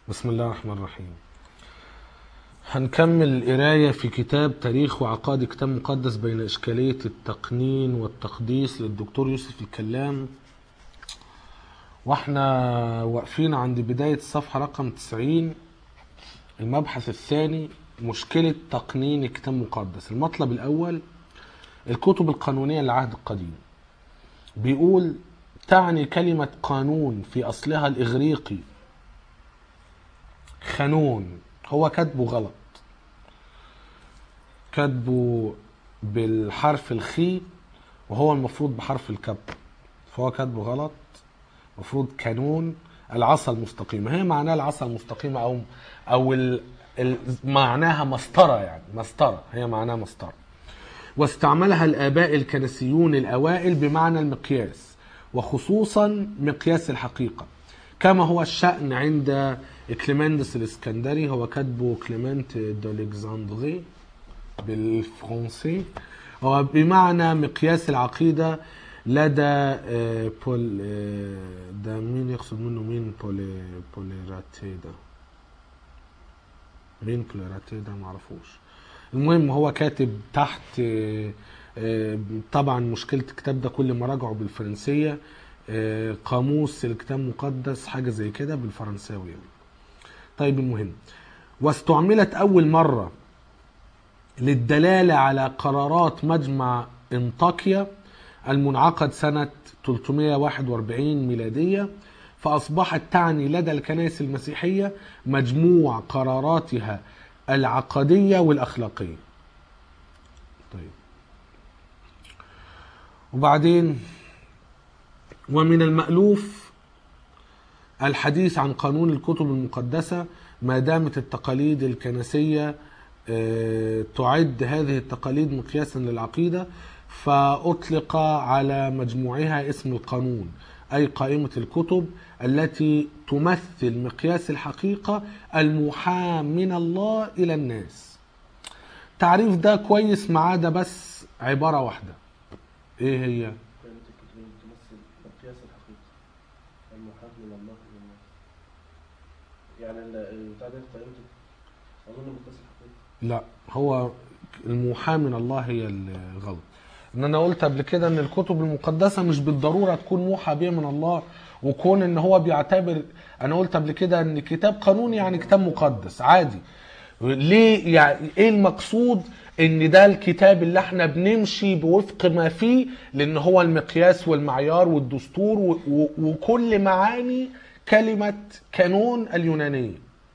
بسم الله الرحمن الرحيم هنكمل القراية في كتاب تاريخ وعقائد كتاب مقدس بين إشكالية التقنين والتقديس للدكتور يوسف الكلام واحنا واقفين عند بداية الصفحة رقم 90 المبحث الثاني مشكلة تقنين كتاب مقدس المطلب الأول الكتب القانونية للعهد القديم بيقول تعني كلمة قانون في أصلها الإغريقي خانون هو كاتبه غلط كاتبه بالحرف الخي وهو المفروض بحرف الكب فهو كاتبه غلط المفروض كانون العصا المستقيمة هي معناها العصا المستقيمة أو أو ال... ال... معناها مسطرة يعني مسطرة هي معناها مسطرة واستعملها الآباء الكنسيون الأوائل بمعنى المقياس وخصوصا مقياس الحقيقة كما هو الشأن عند كليمندس الاسكندري هو كاتبه كليمنت دولكساندري بالفرنسي هو بمعنى مقياس العقيدة لدى آه، بول آه، ده مين يقصد منه مين بولي بوليراتي ده مين بوليراتي ده معرفوش المهم هو كاتب تحت آه، آه، طبعا مشكلة الكتاب ده كل ما راجعه بالفرنسية آه، قاموس الكتاب المقدس حاجة زي كده بالفرنساوي يعني. طيب المهم واستعملت أول مرة للدلالة على قرارات مجمع انطاكيا المنعقد سنة 341 ميلادية فأصبحت تعني لدى الكنائس المسيحية مجموع قراراتها العقدية والأخلاقية طيب وبعدين ومن المألوف الحديث عن قانون الكتب المقدسة ما دامت التقاليد الكنسية آه، تعد هذه التقاليد مقياسا للعقيدة فأطلق على مجموعها اسم القانون أي قائمة الكتب التي تمثل مقياس الحقيقة المحاة من الله إلى الناس تعريف ده كويس ما عدا بس عبارة واحدة إيه هي؟ قائمة الكتب اللي تمثل مقياس الحقيقة المحاة من الله إلى الناس يعني ال- البتاع ده قائمة أظن مقياس الحقيقة لا هو المحاة من الله هي الغلط ان انا قلت قبل كده ان الكتب المقدسة مش بالضرورة تكون موحى بها من الله وكون ان هو بيعتبر انا قلت قبل كده ان كتاب قانوني يعني كتاب مقدس عادي ليه يعني ايه المقصود ان ده الكتاب اللي احنا بنمشي بوفق ما فيه لان هو المقياس والمعيار والدستور و- و- وكل معاني كلمة كانون اليونانية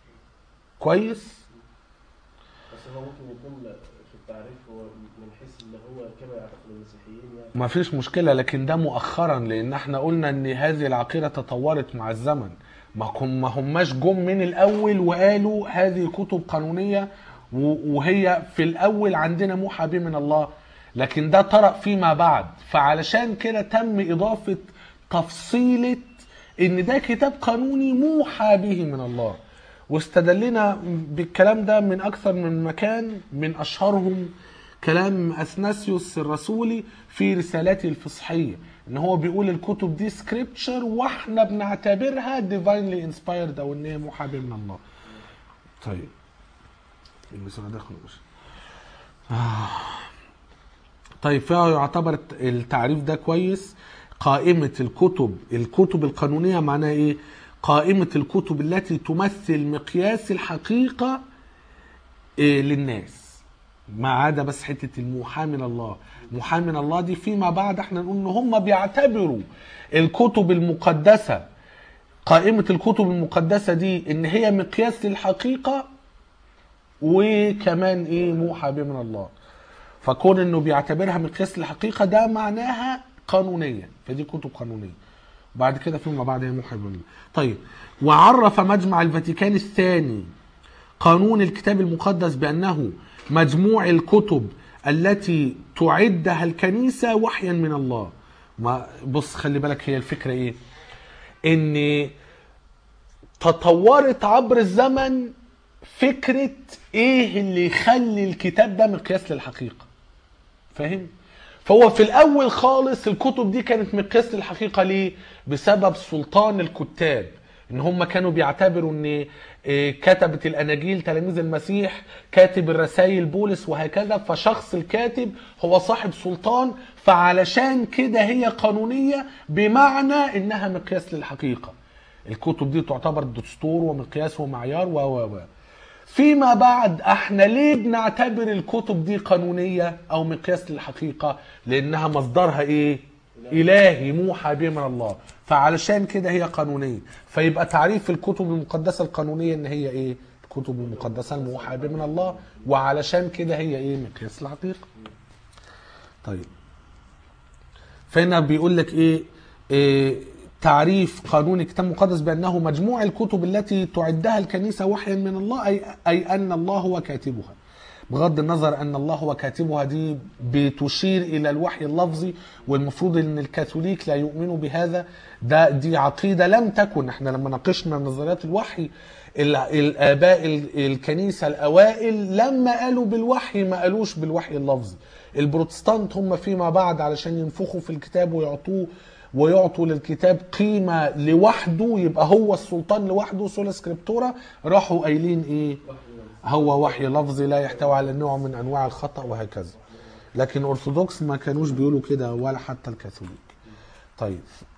كويس بس هو ممكن يكون في التعريف هو من حيث اللي هو كما يعتقد المسيحيين يعني ما فيش مشكلة لكن ده مؤخرا لأن احنا قلنا إن هذه العقيدة تطورت مع الزمن ما هم ما هماش جم من الأول وقالوا هذه كتب قانونية و- وهي في الأول عندنا موحى به من الله لكن ده طرأ فيما بعد فعلشان كده تم إضافة تفصيلة إن ده كتاب قانوني موحى به من الله واستدلنا بالكلام ده من أكثر من مكان من أشهرهم كلام اثناسيوس الرسولي في رسالته الفصحيه ان هو بيقول الكتب دي سكريبتشر واحنا بنعتبرها ديفاينلي انسبايرد او ان هي موحى به من الله. طيب المثال ده خلاص. آه. طيب فهو يعتبر التعريف ده كويس قائمة الكتب الكتب القانونية معناها ايه؟ قائمة الكتب التي تمثل مقياس الحقيقة إيه للناس ما عدا بس حته الموحى من الله الموحى من الله دي فيما بعد احنا نقول ان هم بيعتبروا الكتب المقدسه قائمه الكتب المقدسه دي ان هي مقياس للحقيقه وكمان ايه موحى به من الله فكون انه بيعتبرها مقياس للحقيقه ده معناها قانونيا فدي كتب قانونيه بعد كده فيما بعد هي موحى به من الله طيب وعرف مجمع الفاتيكان الثاني قانون الكتاب المقدس بأنه مجموع الكتب التي تعدها الكنيسة وحيا من الله ما بص خلي بالك هي الفكرة ايه ان تطورت عبر الزمن فكرة ايه اللي يخلي الكتاب ده مقياس للحقيقة فاهم فهو في الاول خالص الكتب دي كانت مقياس للحقيقة ليه بسبب سلطان الكتاب ان هم كانوا بيعتبروا ان آه، كتبة الاناجيل تلاميذ المسيح كاتب الرسائل بولس وهكذا فشخص الكاتب هو صاحب سلطان فعلشان كده هي قانونية بمعنى انها مقياس للحقيقة الكتب دي تعتبر دستور ومقياس ومعيار و و و فيما بعد احنا ليه بنعتبر الكتب دي قانونية او مقياس للحقيقة لانها مصدرها ايه الهي موحى به من الله فعلشان كده هي قانونية فيبقى تعريف الكتب المقدسة القانونية ان هي ايه الكتب المقدسة الموحى به من الله وعلشان كده هي ايه مقياس الحقيقة طيب فهنا بيقول لك ايه, إيه تعريف قانون الكتاب المقدس بانه مجموع الكتب التي تعدها الكنيسه وحيا من الله اي اي ان الله هو كاتبها. بغض النظر ان الله هو كاتبها دي بتشير الى الوحي اللفظي والمفروض ان الكاثوليك لا يؤمنوا بهذا ده دي عقيده لم تكن احنا لما ناقشنا نظريات الوحي ال- الاباء ال- الكنيسه الاوائل لما قالوا بالوحي ما قالوش بالوحي اللفظي البروتستانت هم فيما بعد علشان ينفخوا في الكتاب ويعطوه ويعطوا للكتاب قيمة لوحده يبقى هو السلطان لوحده سولا سكريبتورا راحوا قايلين ايه هو وحي لفظي لا يحتوي على نوع من انواع الخطأ وهكذا لكن ارثوذكس ما كانوش بيقولوا كده ولا حتى الكاثوليك طيب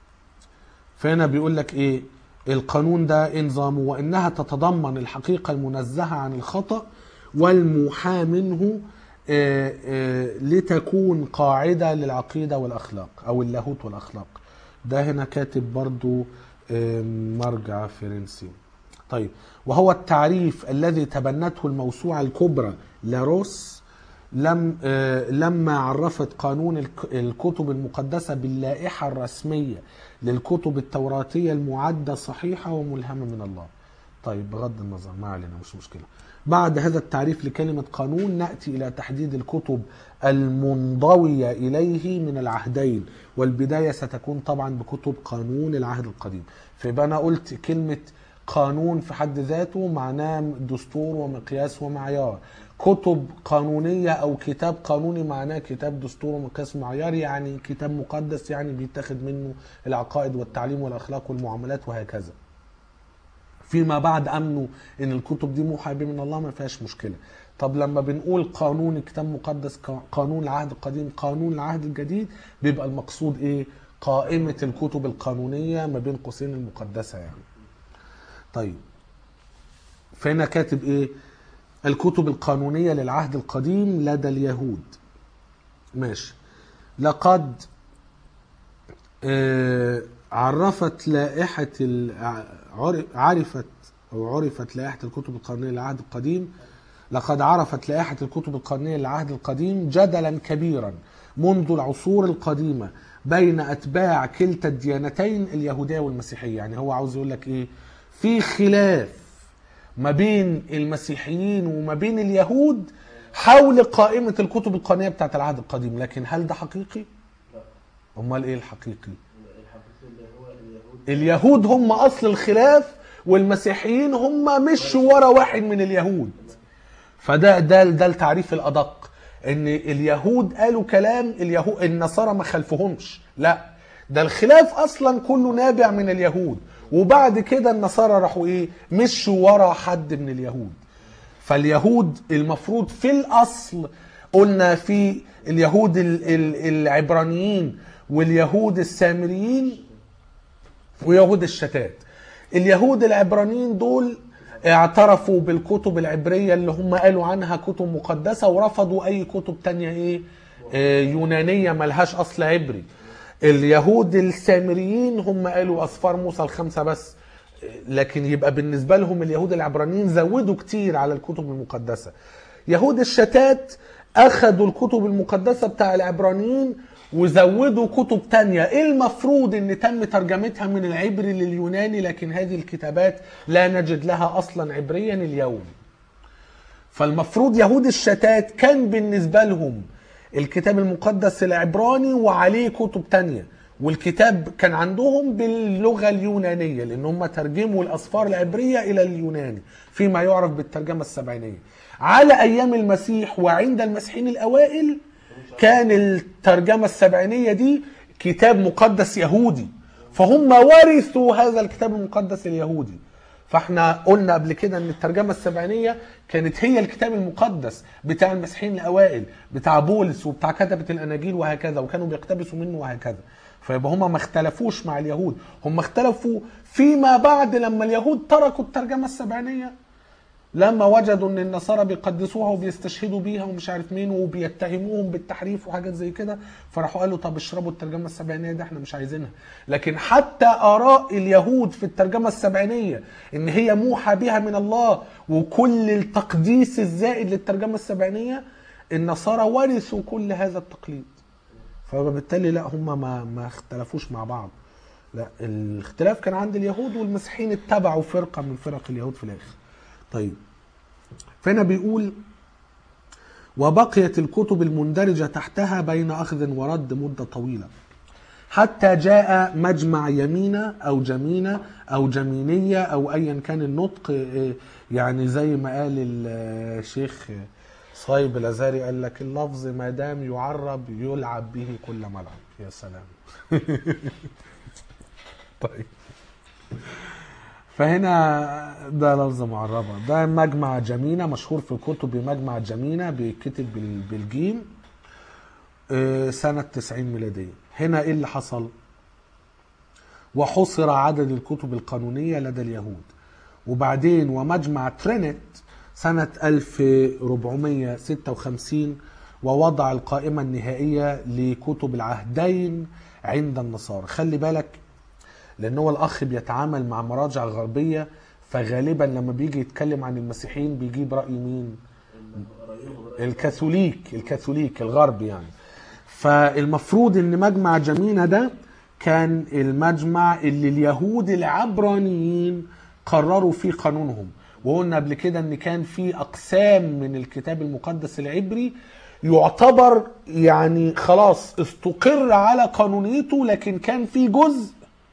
فهنا بيقول لك ايه القانون ده إيه نظامه وانها تتضمن الحقيقه المنزهه عن الخطا والمحا منه آه، آه، لتكون قاعده للعقيده والاخلاق او اللاهوت والاخلاق ده هنا كاتب برضو آه، مرجع فرنسي طيب وهو التعريف الذي تبنته الموسوعه الكبرى لاروس لم آه، لما عرفت قانون الك- الكتب المقدسة باللائحة الرسمية للكتب التوراتية المعدة صحيحة وملهمة من الله طيب بغض النظر ما علينا مش مشكلة بعد هذا التعريف لكلمة قانون نأتي إلى تحديد الكتب المنضوية إليه من العهدين والبداية ستكون طبعا بكتب قانون العهد القديم فيبقى أنا قلت كلمة قانون في حد ذاته معناه دستور ومقياس ومعيار كتب قانونية أو كتاب قانوني معناه كتاب دستور ومقياس ومعيار يعني كتاب مقدس يعني بيتاخد منه العقائد والتعليم والأخلاق والمعاملات وهكذا فيما بعد امنوا ان الكتب دي موحى به من الله ما فيهاش مشكله طب لما بنقول قانون الكتاب المقدس ق- قانون العهد القديم قانون العهد الجديد بيبقى المقصود ايه قائمه الكتب القانونيه ما بين قوسين المقدسه يعني طيب فهنا كاتب ايه الكتب القانونيه للعهد القديم لدى اليهود ماشي لقد آه، عرفت لائحة ال- عر- عرفت أو عرفت لائحة الكتب القانونية للعهد القديم لقد عرفت لائحة الكتب القانونية للعهد القديم جدلا كبيرا منذ العصور القديمة بين أتباع كلتا الديانتين اليهودية والمسيحية يعني هو عاوز يقول لك إيه في خلاف ما بين المسيحيين وما بين اليهود حول قائمة الكتب القانونية بتاعت العهد القديم لكن هل ده حقيقي؟ لا امال ايه الحقيقي الحقيقي اللي هو اليهود اليهود هم اصل الخلاف والمسيحيين هم مش ورا واحد من اليهود فده ده ده التعريف الادق ان اليهود قالوا كلام اليهود النصارى ما خلفهمش لا ده الخلاف اصلا كله نابع من اليهود وبعد كده النصارى راحوا ايه مشوا ورا حد من اليهود فاليهود المفروض في الاصل قلنا في اليهود ال- ال- العبرانيين واليهود السامريين ويهود الشتات اليهود العبرانيين دول اعترفوا بالكتب العبرية اللي هم قالوا عنها كتب مقدسة ورفضوا أي كتب تانية إيه آه، يونانية ملهاش أصل عبري اليهود السامريين هم قالوا أصفار موسى الخمسة بس لكن يبقى بالنسبة لهم اليهود العبرانيين زودوا كتير على الكتب المقدسة يهود الشتات أخذوا الكتب المقدسة بتاع العبرانيين وزودوا كتب تانية إيه المفروض ان تم ترجمتها من العبري لليوناني لكن هذه الكتابات لا نجد لها اصلا عبريا اليوم فالمفروض يهود الشتات كان بالنسبة لهم الكتاب المقدس العبراني وعليه كتب تانية والكتاب كان عندهم باللغة اليونانية لأن هم ترجموا الأسفار العبرية إلى اليوناني فيما يعرف بالترجمة السبعينية على أيام المسيح وعند المسيحيين الأوائل كان الترجمة السبعينية دي كتاب مقدس يهودي فهم ورثوا هذا الكتاب المقدس اليهودي فاحنا قلنا قبل كده ان الترجمه السبعينيه كانت هي الكتاب المقدس بتاع المسيحيين الاوائل بتاع بولس وبتاع كتبه الاناجيل وهكذا وكانوا بيقتبسوا منه وهكذا فيبقى هم ما اختلفوش مع اليهود هم اختلفوا فيما بعد لما اليهود تركوا الترجمه السبعينيه لما وجدوا ان النصارى بيقدسوها وبيستشهدوا بيها ومش عارف مين وبيتهموهم بالتحريف وحاجات زي كده فراحوا قالوا طب اشربوا الترجمه السبعينيه دي احنا مش عايزينها لكن حتى اراء اليهود في الترجمه السبعينيه ان هي موحى بها من الله وكل التقديس الزائد للترجمه السبعينيه النصارى ورثوا كل هذا التقليد فبالتالي لا هم ما ما اختلفوش مع بعض لا الاختلاف كان عند اليهود والمسيحيين اتبعوا فرقه من فرق اليهود في الاخر طيب فهنا بيقول وبقيت الكتب المندرجة تحتها بين أخذ ورد مدة طويلة حتى جاء مجمع يمينة أو جمينة أو جمينية أو أيا كان النطق إيه، يعني زي ما قال الشيخ صايب الأزهري قال لك اللفظ ما دام يعرب يلعب به كل ملعب يا سلام طيب فهنا ده لفظ معربة ده مجمع جمينة مشهور في الكتب بمجمع جمينة بيتكتب بال- بالجيم آه، سنة 90 ميلادية هنا ايه اللي حصل وحصر عدد الكتب القانونية لدى اليهود وبعدين ومجمع ترينت سنة 1456 ووضع القائمة النهائية لكتب العهدين عند النصارى خلي بالك لان هو الاخ بيتعامل مع مراجع غربيه فغالبا لما بيجي يتكلم عن المسيحيين بيجيب راي مين رأيهم رأي الكاثوليك الكاثوليك الغرب يعني فالمفروض ان مجمع جمينة ده كان المجمع اللي اليهود العبرانيين قرروا فيه قانونهم وقلنا قبل كده ان كان في اقسام من الكتاب المقدس العبري يعتبر يعني خلاص استقر على قانونيته لكن كان في جزء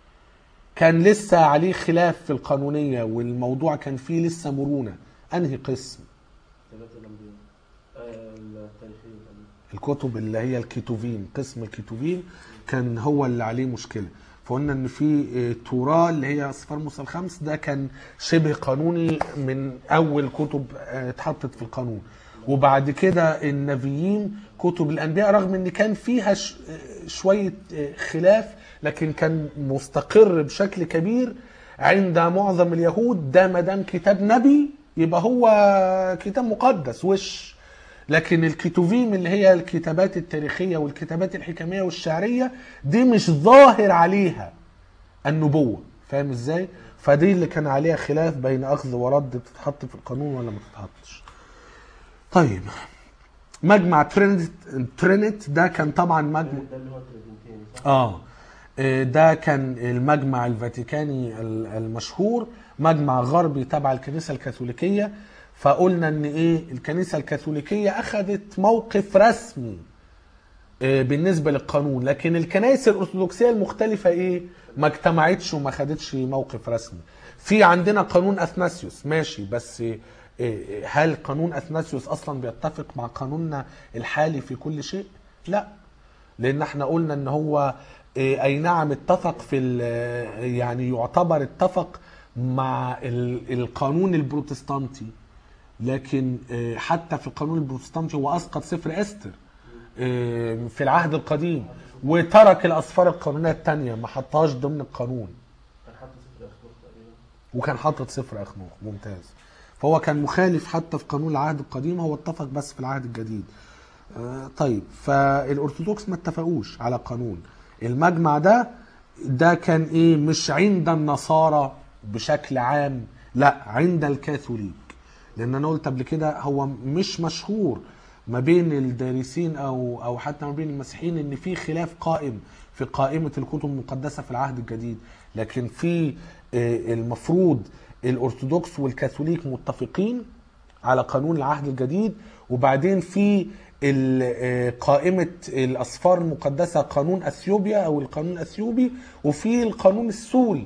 كان لسه عليه خلاف في القانونية والموضوع كان فيه لسه مرونة انهي قسم كتابات الأنبياء آه، التاريخية تقريبا. الكتب اللي هي الكيتوفين قسم الكيتوفين كان هو اللي عليه مشكله فقلنا ان في آه، توراة اللي هي اصفار موسى الخمس ده كان شبه قانوني من اول كتب آه، اتحطت في القانون وبعد كده النبيين كتب الانبياء رغم ان كان فيها ش- آه، شويه آه، خلاف لكن كان مستقر بشكل كبير عند معظم اليهود ده ما دام كتاب نبي يبقى هو كتاب مقدس وش لكن الكتوفيم اللي هي الكتابات التاريخية والكتابات الحكمية والشعرية دي مش ظاهر عليها النبوة فاهم ازاي؟ فدي اللي كان عليها خلاف بين أخذ ورد بتتحط في القانون ولا ما تتحطش طيب مجمع ترينت ترينت ده كان طبعا مجمع ده اللي هو التريدنتيني صح؟ اه آه، ده كان المجمع الفاتيكاني ال- المشهور مجمع غربي تبع الكنيسة الكاثوليكية فقلنا ان ايه الكنيسة الكاثوليكية اخذت موقف رسمي آه، بالنسبة للقانون لكن الكنائس الارثوذكسية المختلفة ايه ما اجتمعتش وما خدتش موقف رسمي في عندنا قانون اثناسيوس ماشي بس آه، آه، هل قانون اثناسيوس اصلا بيتفق مع قانوننا الحالي في كل شيء لا لان احنا قلنا ان هو إيه، اي نعم اتفق في ال- يعني يعتبر اتفق مع ال- القانون البروتستانتي لكن إيه، حتى في القانون البروتستانتي هو اسقط سفر استر إيه، في العهد القديم وترك الاسفار القانونيه الثانيه ما حطهاش ضمن القانون كان حتى سفر أخنوخ تقريبا وكان حاطط سفر اخنوخ ممتاز فهو كان مخالف حتى في قانون العهد القديم هو اتفق بس في العهد الجديد آه، طيب فالارثوذكس ما اتفقوش على قانون المجمع ده ده كان ايه مش عند النصارى بشكل عام لا عند الكاثوليك لان انا قلت قبل كده هو مش مشهور ما بين الدارسين او او حتى ما بين المسيحيين ان في خلاف قائم في قائمه الكتب المقدسه في العهد الجديد لكن في آه، المفروض الارثوذكس والكاثوليك متفقين على قانون العهد الجديد وبعدين في ال- آه، قائمة الأسفار المقدسة قانون أثيوبيا أو القانون الأثيوبي وفي القانون السوري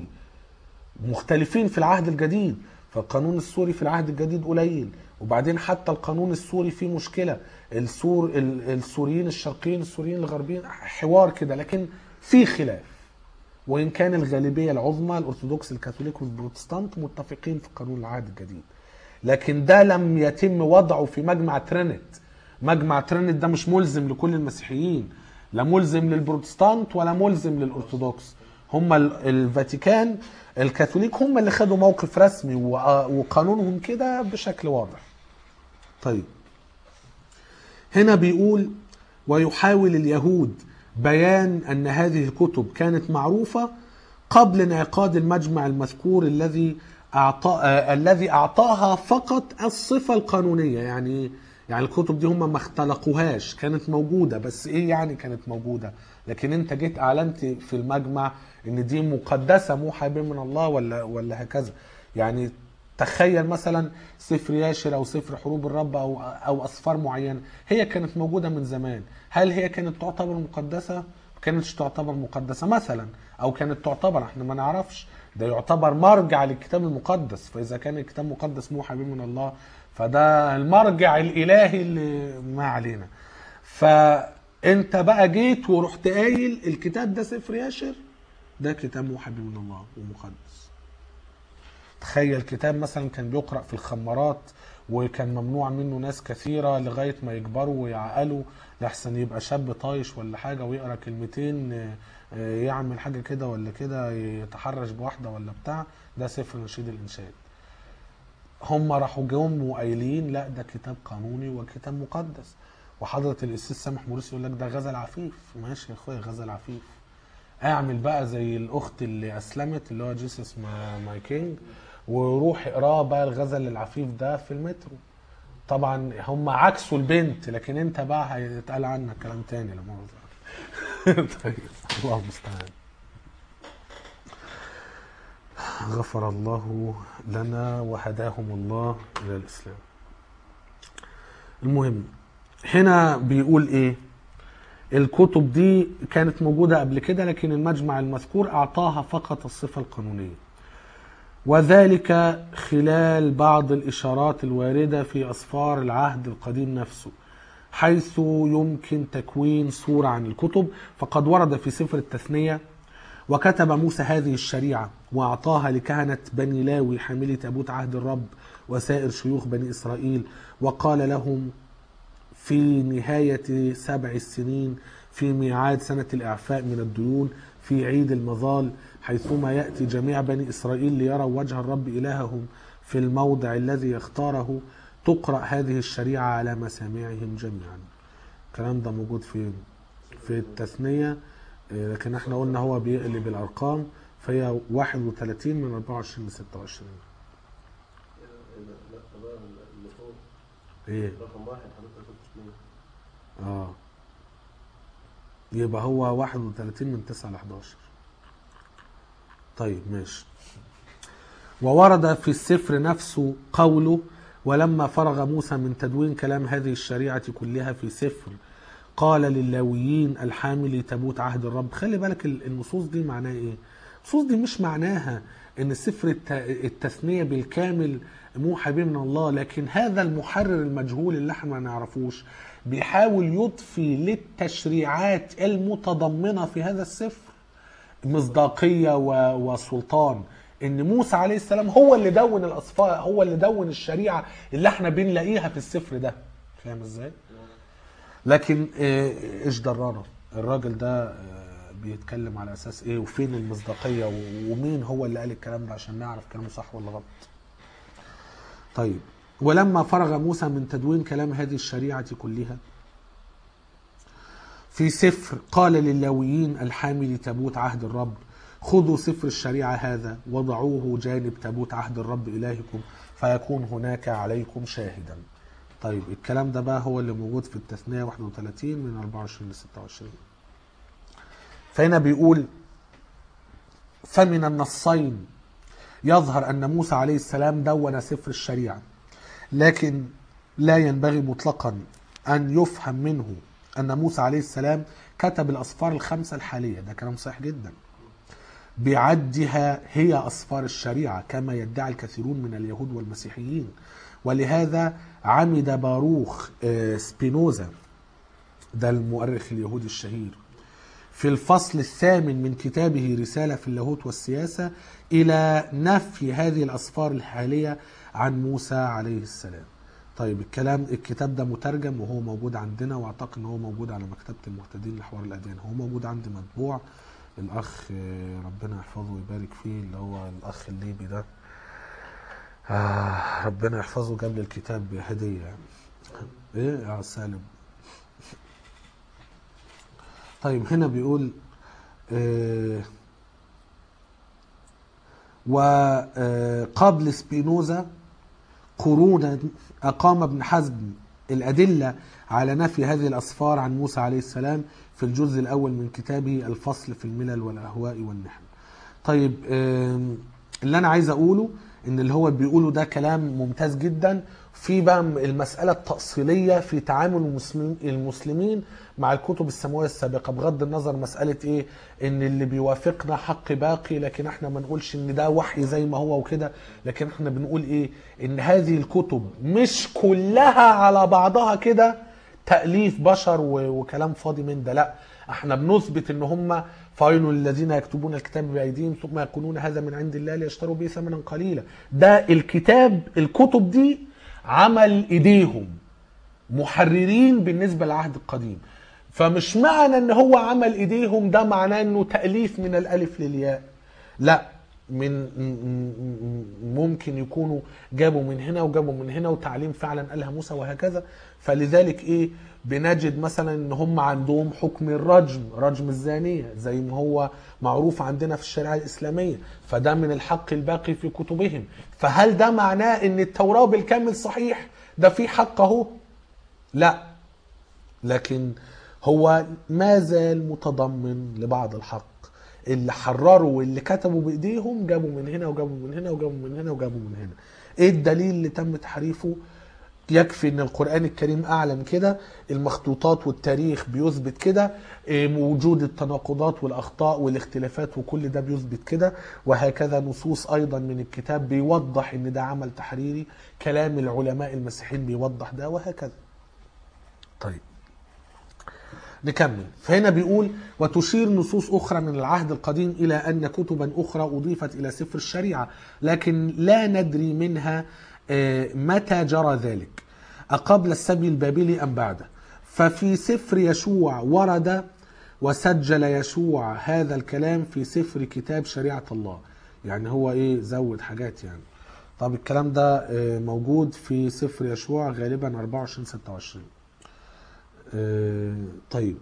مختلفين في العهد الجديد فالقانون السوري في العهد الجديد قليل وبعدين حتى القانون السوري فيه مشكلة السور ال- السوريين الشرقيين السوريين الغربيين حوار كده لكن في خلاف وان كان الغالبيه العظمى الارثوذكس الكاثوليك والبروتستانت متفقين في قانون العهد الجديد لكن ده لم يتم وضعه في مجمع ترينت مجمع ترينت ده مش ملزم لكل المسيحيين لا ملزم للبروتستانت ولا ملزم للارثوذكس هم ال- الفاتيكان الكاثوليك هم اللي خدوا موقف رسمي وق- وقانونهم كده بشكل واضح طيب هنا بيقول ويحاول اليهود بيان ان هذه الكتب كانت معروفه قبل انعقاد المجمع المذكور الذي اعطى آه الذي اعطاها فقط الصفه القانونيه يعني يعني الكتب دي هم ما اختلقوهاش كانت موجوده بس ايه يعني كانت موجوده لكن انت جيت اعلنت في المجمع ان دي مقدسه موحى به من الله ولا ولا هكذا يعني تخيل مثلا سفر ياشر او سفر حروب الرب او او اسفار معينه هي كانت موجوده من زمان هل هي كانت تعتبر مقدسه ما كانتش تعتبر مقدسه مثلا او كانت تعتبر احنا ما نعرفش ده يعتبر مرجع للكتاب المقدس فاذا كان الكتاب المقدس موحى به من الله فده المرجع الالهي اللي ما علينا فانت بقى جيت ورحت قايل الكتاب ده سفر ياشر ده كتاب موحى به من الله ومقدس تخيل كتاب مثلا كان بيقرأ في الخمارات وكان ممنوع منه ناس كثيرة لغاية ما يكبروا ويعقلوا لحسن يبقى شاب طايش ولا حاجة ويقرأ كلمتين آه، آه، يعمل حاجة كده ولا كده يتحرش بواحدة ولا بتاع ده سفر نشيد الإنشاد هم راحوا جم وقايلين لا ده كتاب قانوني وكتاب مقدس وحضرة الأستاذ سامح مرسي يقول لك ده غزل عفيف ماشي يا اخويا غزل عفيف اعمل بقى زي الاخت اللي اسلمت اللي هو جيسس ما- ماي كينج وروح اقراه بقى الغزل العفيف ده في المترو طبعا هم عكسوا البنت لكن انت بقى هيتقال عنك كلام تاني لا مؤاخذة طيب الله المستعان غفر الله لنا وهداهم الله الى الاسلام المهم هنا بيقول ايه الكتب دي كانت موجودة قبل كده لكن المجمع المذكور أعطاها فقط الصفة القانونية وذلك خلال بعض الإشارات الواردة في أسفار العهد القديم نفسه حيث يمكن تكوين صورة عن الكتب فقد ورد في سفر التثنية وكتب موسى هذه الشريعة وأعطاها لكهنة بني لاوي حاملي تابوت عهد الرب وسائر شيوخ بني إسرائيل وقال لهم في نهاية سبع السنين في ميعاد سنة الإعفاء من الديون في عيد المظال حيثما يأتي جميع بني إسرائيل ليروا وجه الرب إلههم في الموضع الذي يختاره تقرأ هذه الشريعة على مسامعهم جميعا الكلام ده موجود في في التثنية إيه، لكن احنا قلنا هو بيقلب الأرقام فهي 31 من 24 ل 26 لا لا بقى اللي فوق ايه رقم واحد حضرتك قلت اثنين اه يبقى هو 31 من 9 ل 11 طيب ماشي وورد في السفر نفسه قوله ولما فرغ موسى من تدوين كلام هذه الشريعة كلها في سفر قال للاويين الحامل تابوت عهد الرب خلي بالك ال- النصوص دي معناها ايه النصوص دي مش معناها ان سفر الت- التثنية بالكامل موحى به من الله لكن هذا المحرر المجهول اللي احنا ما نعرفوش بيحاول يضفي للتشريعات المتضمنة في هذا السفر مصداقية و- وسلطان ان موسى عليه السلام هو اللي دون الاصفاء هو اللي دون الشريعة اللي احنا بنلاقيها في السفر ده فاهم ازاي لكن آه، ايش ضرره الراجل ده آه، بيتكلم على اساس ايه وفين المصداقيه و- ومين هو اللي قال الكلام ده عشان نعرف كلامه صح ولا غلط طيب ولما فرغ موسى من تدوين كلام هذه الشريعه كلها في سفر قال للاويين الحامل تابوت عهد الرب خذوا سفر الشريعة هذا وضعوه جانب تابوت عهد الرب إلهكم فيكون هناك عليكم شاهدا طيب الكلام ده بقى هو اللي موجود في التثنية 31 من 24 ل 26 فهنا بيقول فمن النصين يظهر أن موسى عليه السلام دون سفر الشريعة لكن لا ينبغي مطلقا أن يفهم منه أن موسى عليه السلام كتب الأسفار الخمسة الحالية ده كلام صحيح جدا بعدها هي أسفار الشريعة كما يدعي الكثيرون من اليهود والمسيحيين ولهذا عمد باروخ آه، سبينوزا ده المؤرخ اليهودي الشهير في الفصل الثامن من كتابه رسالة في اللاهوت والسياسة إلى نفي هذه الأسفار الحالية عن موسى عليه السلام طيب الكلام الكتاب ده مترجم وهو موجود عندنا واعتقد ان هو موجود على مكتبة المهتدين لحوار الأديان هو موجود عندي مطبوع الأخ آه، ربنا يحفظه ويبارك فيه اللي هو الأخ الليبي ده آه ربنا يحفظه جاب لي الكتاب هدية يعني ايه يا سالم طيب هنا بيقول آه وقبل سبينوزا قرونا أقام ابن حزم الأدلة على نفي هذه الأسفار عن موسى عليه السلام في الجزء الأول من كتابه الفصل في الملل والأهواء والنحل طيب آم، اللي أنا عايز أقوله إن اللي هو بيقوله ده كلام ممتاز جدا في بقى المسألة التأصيلية في تعامل المسلمين, المسلمين مع الكتب السماوية السابقة بغض النظر مسألة إيه إن اللي بيوافقنا حق باقي لكن إحنا ما نقولش إن ده وحي زي ما هو وكده لكن إحنا بنقول إيه إن هذه الكتب مش كلها على بعضها كده تأليف بشر و- وكلام فاضي من ده لا احنا بنثبت ان هم فايل الذين يكتبون الكتاب بأيديهم ثم يقولون هذا من عند الله ليشتروا به ثمنا قليلا ده الكتاب الكتب دي عمل ايديهم محررين بالنسبة للعهد القديم فمش معنى ان هو عمل ايديهم ده معناه انه تأليف من الالف للياء لا من م- م- ممكن يكونوا جابوا من هنا وجابوا من هنا وتعليم فعلا قالها موسى وهكذا فلذلك ايه بنجد مثلا ان هم عندهم حكم الرجم رجم الزانية زي ما هو معروف عندنا في الشريعة الإسلامية فده من الحق الباقي في كتبهم فهل ده معناه ان التوراة بالكامل صحيح ده في حق اهو لا لكن هو ما زال متضمن لبعض الحق اللي حرروا واللي كتبوا بايديهم جابوا من هنا وجابوا من هنا وجابوا من هنا وجابوا من هنا ايه الدليل اللي تم تحريفه يكفي ان القران الكريم اعلن كده المخطوطات والتاريخ بيثبت كده إيه، وجود التناقضات والاخطاء والاختلافات وكل ده بيثبت كده وهكذا نصوص ايضا من الكتاب بيوضح ان ده عمل تحريري كلام العلماء المسيحيين بيوضح ده وهكذا طيب نكمل فهنا بيقول وتشير نصوص أخرى من العهد القديم إلى أن كتبا أخرى أضيفت إلى سفر الشريعة لكن لا ندري منها آه، متى جرى ذلك أقبل السبي البابلي أم بعده ففي سفر يشوع ورد وسجل يشوع هذا الكلام في سفر كتاب شريعة الله يعني هو إيه زود حاجات يعني طب الكلام ده آه، موجود في سفر يشوع غالبا 24 26 آه، طيب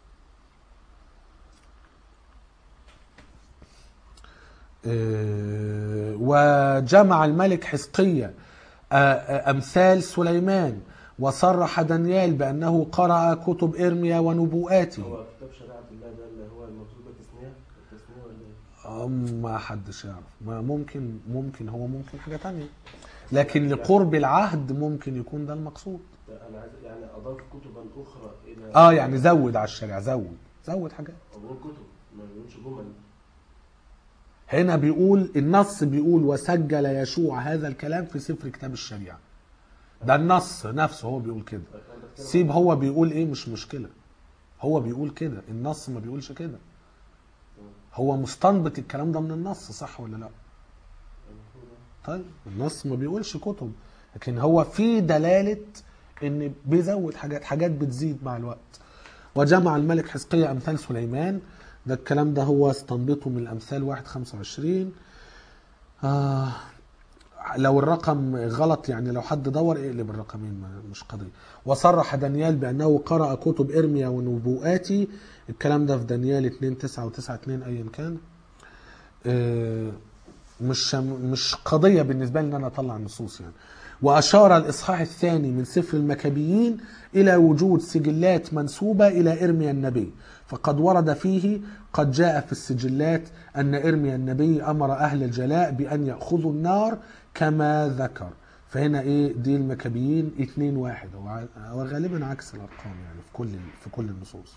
آه، وجمع الملك حزقية آه، آه، أمثال سليمان وصرح دانيال بأنه قرأ كتب إرميا ونبوءاته هو كتاب شريعة الله ده اللي هو المكتوب بالتثنية التثنية ولا ايه؟ آه، ما حدش يعرف ما ممكن ممكن هو ممكن حاجة تانية لكن لقرب العهد ممكن يكون ده المقصود ده انا عايز يعني اضاف كتبا اخرى الى اه يعني زود على الشريعة زود زود حاجات هو بيقول كتب ما بيقولش جمل هنا بيقول النص بيقول وسجل يشوع هذا الكلام في سفر كتاب الشريعة ده النص نفسه هو بيقول كده طيب انا بتكلم سيب هو بيقول ايه مش مشكلة هو بيقول كده النص ما بيقولش كده هو مستنبط الكلام ده من النص صح ولا لا طيب النص ما بيقولش كتب لكن هو في دلالة ان بيزود حاجات حاجات بتزيد مع الوقت وجمع الملك حزقية امثال سليمان ده الكلام ده هو استنبطه من الامثال واحد خمسة وعشرين آه لو الرقم غلط يعني لو حد دور اقلب الرقمين ما- مش قضية وصرح دانيال بأنه قرأ كتب إرميا ونبوءاتي الكلام ده في دانيال 2 9 و9 2 أيا كان آه، مش مش قضية بالنسبة لي ان انا اطلع النصوص يعني واشار الاصحاح الثاني من سفر المكابيين الى وجود سجلات منسوبة الى ارميا النبي فقد ورد فيه قد جاء في السجلات ان ارميا النبي امر اهل الجلاء بان ياخذوا النار كما ذكر فهنا ايه دي المكابيين اتنين واحد هو ع- هو غالبا عكس الارقام يعني في كل في كل النصوص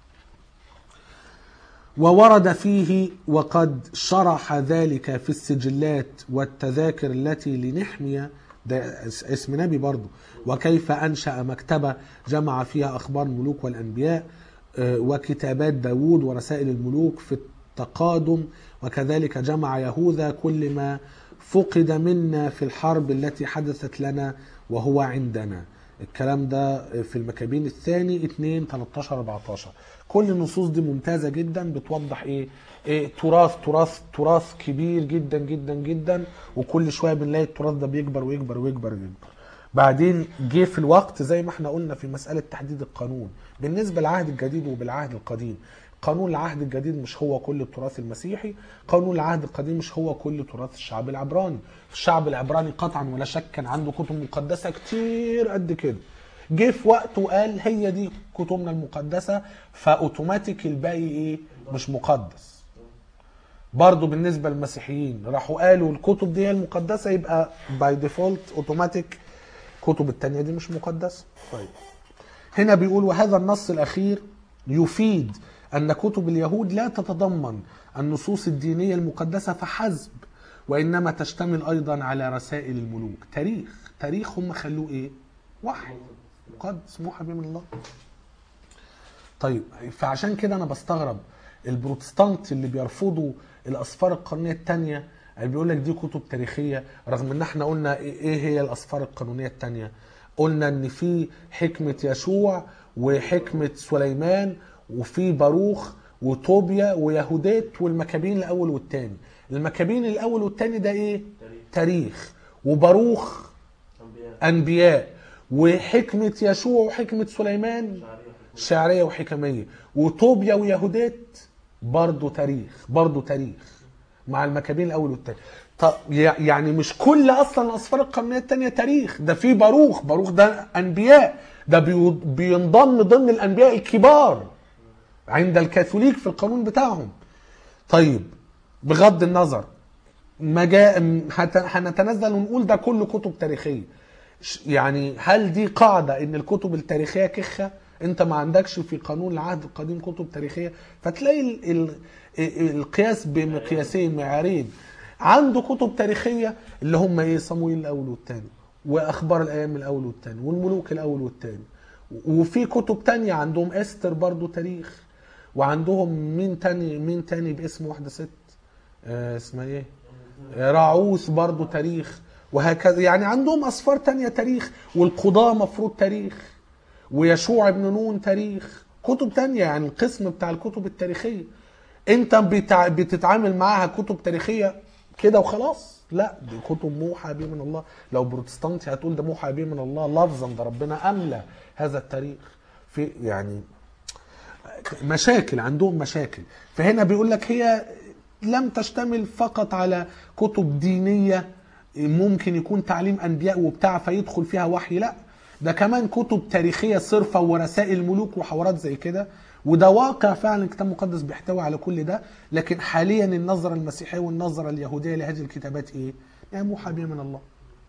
وورد فيه وقد شرح ذلك في السجلات والتذاكر التي لنحمية ده اس- اسم نبي برضه وكيف أنشأ مكتبة جمع فيها أخبار الملوك والأنبياء آه، وكتابات داود ورسائل الملوك في التقادم وكذلك جمع يهوذا كل ما فقد منا في الحرب التي حدثت لنا وهو عندنا الكلام ده في المكابين الثاني 2 13 14 كل النصوص دي ممتازه جدا بتوضح ايه, إيه تراث تراث تراث كبير جدا جدا جدا وكل شويه بنلاقي التراث ده بيكبر ويكبر ويكبر ويكبر بعدين جه في الوقت زي ما احنا قلنا في مساله تحديد القانون بالنسبه للعهد الجديد وبالعهد القديم قانون العهد الجديد مش هو كل التراث المسيحي قانون العهد القديم مش هو كل تراث الشعب العبراني الشعب العبراني قطعا ولا شك كان عنده كتب مقدسه كتير قد كده جه في وقت وقال هي دي كتبنا المقدسه فاوتوماتيك الباقي ايه مش مقدس برضه بالنسبه للمسيحيين راحوا قالوا الكتب دي هي المقدسه يبقى باي ديفولت اوتوماتيك الكتب التانية دي مش مقدسه طيب هنا بيقول وهذا النص الاخير يفيد ان كتب اليهود لا تتضمن النصوص الدينيه المقدسه فحسب وانما تشتمل ايضا على رسائل الملوك تاريخ تاريخ هم خلوه ايه وحي مقدس موحى به من الله طيب فعشان كده انا بستغرب البروتستانت اللي بيرفضوا الاسفار القانونيه الثانيه اللي بيقول لك دي كتب تاريخيه رغم ان احنا قلنا ايه هي الاسفار القانونيه الثانيه قلنا ان في حكمه يشوع وحكمه سليمان وفي باروخ وطوبيا ويهودات والمكابين الاول والثاني المكابين الاول والثاني ده ايه تاريخ تاريخ وباروخ انبياء انبياء وحكمه يشوع وحكمه سليمان شعريه حكمه شعريه وحكميه وطوبيا ويهودات برضه تاريخ برضه تاريخ مع المكابين الاول والثاني طب يع- يعني مش كل اصلا الاسفار القرنيه الثانيه تاريخ ده في باروخ باروخ ده انبياء ده بيو- بينضم ضمن الانبياء الكبار عند الكاثوليك في القانون بتاعهم طيب بغض النظر ما جاء هت- هنتنزل ونقول ده كله كتب تاريخيه ش- يعني هل دي قاعده ان الكتب التاريخيه كخه انت ما عندكش في قانون العهد القديم كتب تاريخيه فتلاقي ال ال القياس بمقياسين معيارين عنده كتب تاريخيه اللي هم ايه صمويل الاول والثاني واخبار الايام الاول والثاني والملوك الاول والثاني وفي كتب تانية عندهم استر برضو تاريخ وعندهم مين تاني مين تاني باسم واحده ست آه اسمها ايه راعوث برضو تاريخ وهكذا يعني عندهم اسفار تانية تاريخ والقضاة مفروض تاريخ ويشوع ابن نون تاريخ كتب تانية يعني القسم بتاع الكتب التاريخية انت بتع... بتتعامل معاها كتب تاريخية كده وخلاص لا دي كتب موحى به من الله لو بروتستانتي هتقول ده موحى به من الله لفظا ده ربنا املى هذا التاريخ في يعني مشاكل عندهم مشاكل فهنا بيقول لك هي لم تشتمل فقط على كتب دينية ممكن يكون تعليم أنبياء وبتاع فيدخل فيها وحي لا ده كمان كتب تاريخية صرفة ورسائل ملوك وحوارات زي كده وده واقع فعلا الكتاب المقدس بيحتوي على كل ده لكن حاليا النظرة المسيحية والنظرة اليهودية لهذه الكتابات ايه؟ يعني موحى بها من الله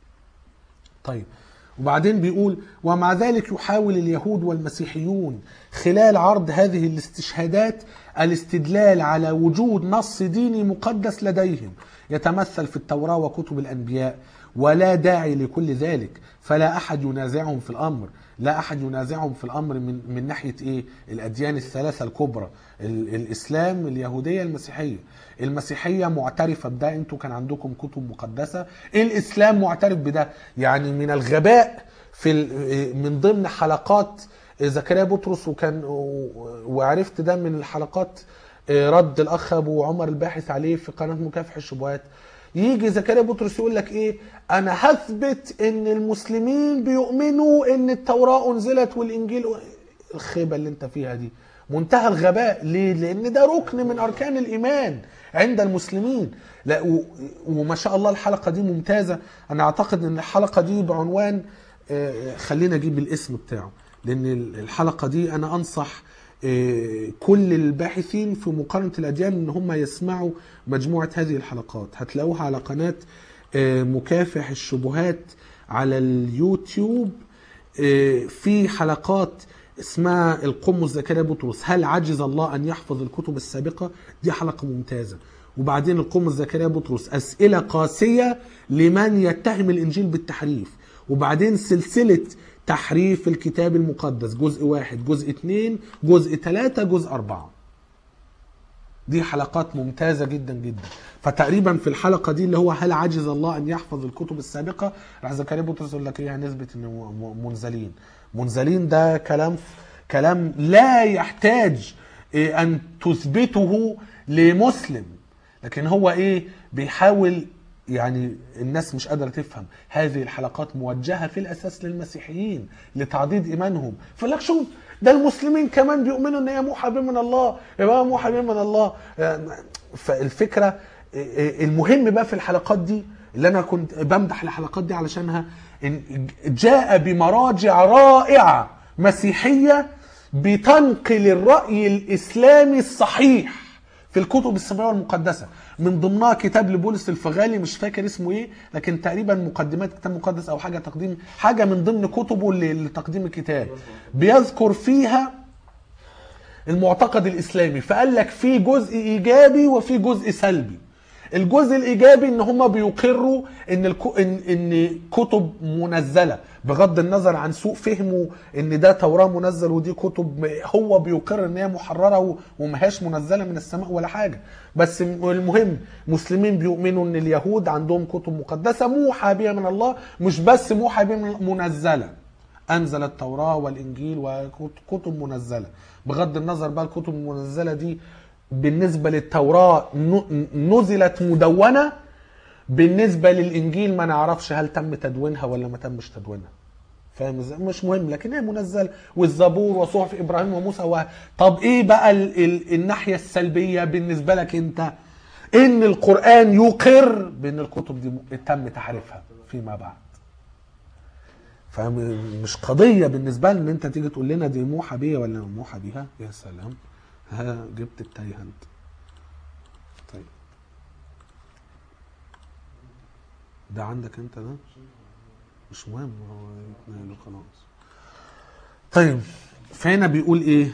طيب وبعدين بيقول ومع ذلك يحاول اليهود والمسيحيون خلال عرض هذه الاستشهادات الاستدلال على وجود نص ديني مقدس لديهم يتمثل في التوراة وكتب الأنبياء ولا داعي لكل ذلك فلا أحد ينازعهم في الأمر لا أحد ينازعهم في الأمر من, من ناحية إيه الأديان الثلاثة الكبرى ال- الإسلام اليهودية المسيحية المسيحية معترفة بده انتوا كان عندكم كتب مقدسة الإسلام معترف بده يعني من الغباء في ال- من ضمن حلقات زكريا بطرس وكان وعرفت ده من الحلقات رد الاخ ابو عمر الباحث عليه في قناه مكافح الشبهات يجي زكريا بطرس يقول لك ايه انا هثبت ان المسلمين بيؤمنوا ان التوراه انزلت والانجيل الخيبه اللي انت فيها دي منتهى الغباء ليه لان ده ركن من اركان الايمان عند المسلمين لا و... وما شاء الله الحلقه دي ممتازه انا اعتقد ان الحلقه دي بعنوان آه، خلينا اجيب الاسم بتاعه لان الحلقه دي انا انصح آه، كل الباحثين في مقارنه الاديان ان هم يسمعوا مجموعه هذه الحلقات هتلاقوها على قناه آه، مكافح الشبهات على اليوتيوب آه، في حلقات اسمها القمص زكريا بطرس هل عجز الله ان يحفظ الكتب السابقه دي حلقه ممتازه وبعدين القمص زكريا بطرس اسئله قاسيه لمن يتهم الانجيل بالتحريف وبعدين سلسله تحريف الكتاب المقدس جزء واحد جزء اتنين جزء تلاتة جزء أربعة دي حلقات ممتازة جدا جدا فتقريبا في الحلقة دي اللي هو هل عجز الله أن يحفظ الكتب السابقة راح زكريا بطرس يقول لك ايه نسبة إنه م- منزلين منزلين ده كلام كلام لا يحتاج إيه أن تثبته لمسلم لكن هو ايه بيحاول يعني الناس مش قادره تفهم هذه الحلقات موجهه في الاساس للمسيحيين لتعضيد ايمانهم فيقول لك شوف ده المسلمين كمان بيؤمنوا ان هي موحى به من الله يبقى موحى به من الله فالفكره المهم بقى في الحلقات دي اللي انا كنت بمدح الحلقات دي علشانها إن جاء بمراجع رائعه مسيحيه بتنقل الراي الاسلامي الصحيح في الكتب السماويه المقدسه من ضمنها كتاب لبولس الفغالي مش فاكر اسمه ايه لكن تقريبا مقدمات كتاب مقدس او حاجه تقديم حاجه من ضمن كتبه ل- لتقديم الكتاب بيذكر فيها المعتقد الاسلامي فقال لك في جزء ايجابي وفي جزء سلبي الجزء الايجابي ان هم بيقروا ان الكو ان ان كتب منزله بغض النظر عن سوء فهمه ان ده توراه منزل ودي كتب هو بيقر ان هي محرره و- ومهاش منزله من السماء ولا حاجه بس المهم مسلمين بيؤمنوا ان اليهود عندهم كتب مقدسه موحى بها من الله مش بس موحى بها من- منزله انزل التوراه والانجيل وكتب منزله بغض النظر بقى الكتب المنزله دي بالنسبه للتوراه ن- نزلت مدونه بالنسبه للانجيل ما نعرفش هل تم تدوينها ولا ما تمش تدوينها فاهم ازاي مش مهم لكن هي منزله والزبور وصحف ابراهيم وموسى و... طب ايه بقى ال... ال... الناحيه السلبيه بالنسبه لك انت ان القران يقر بان الكتب دي م- تم تحريفها فيما بعد فمش قضيه بالنسبه لنا ان انت تيجي تقول لنا دي موحى بيها ولا موحى بيها يا سلام ها جبت التايه انت طيب ده عندك انت ده مش مهم هو يتنقل خلاص طيب فهنا بيقول ايه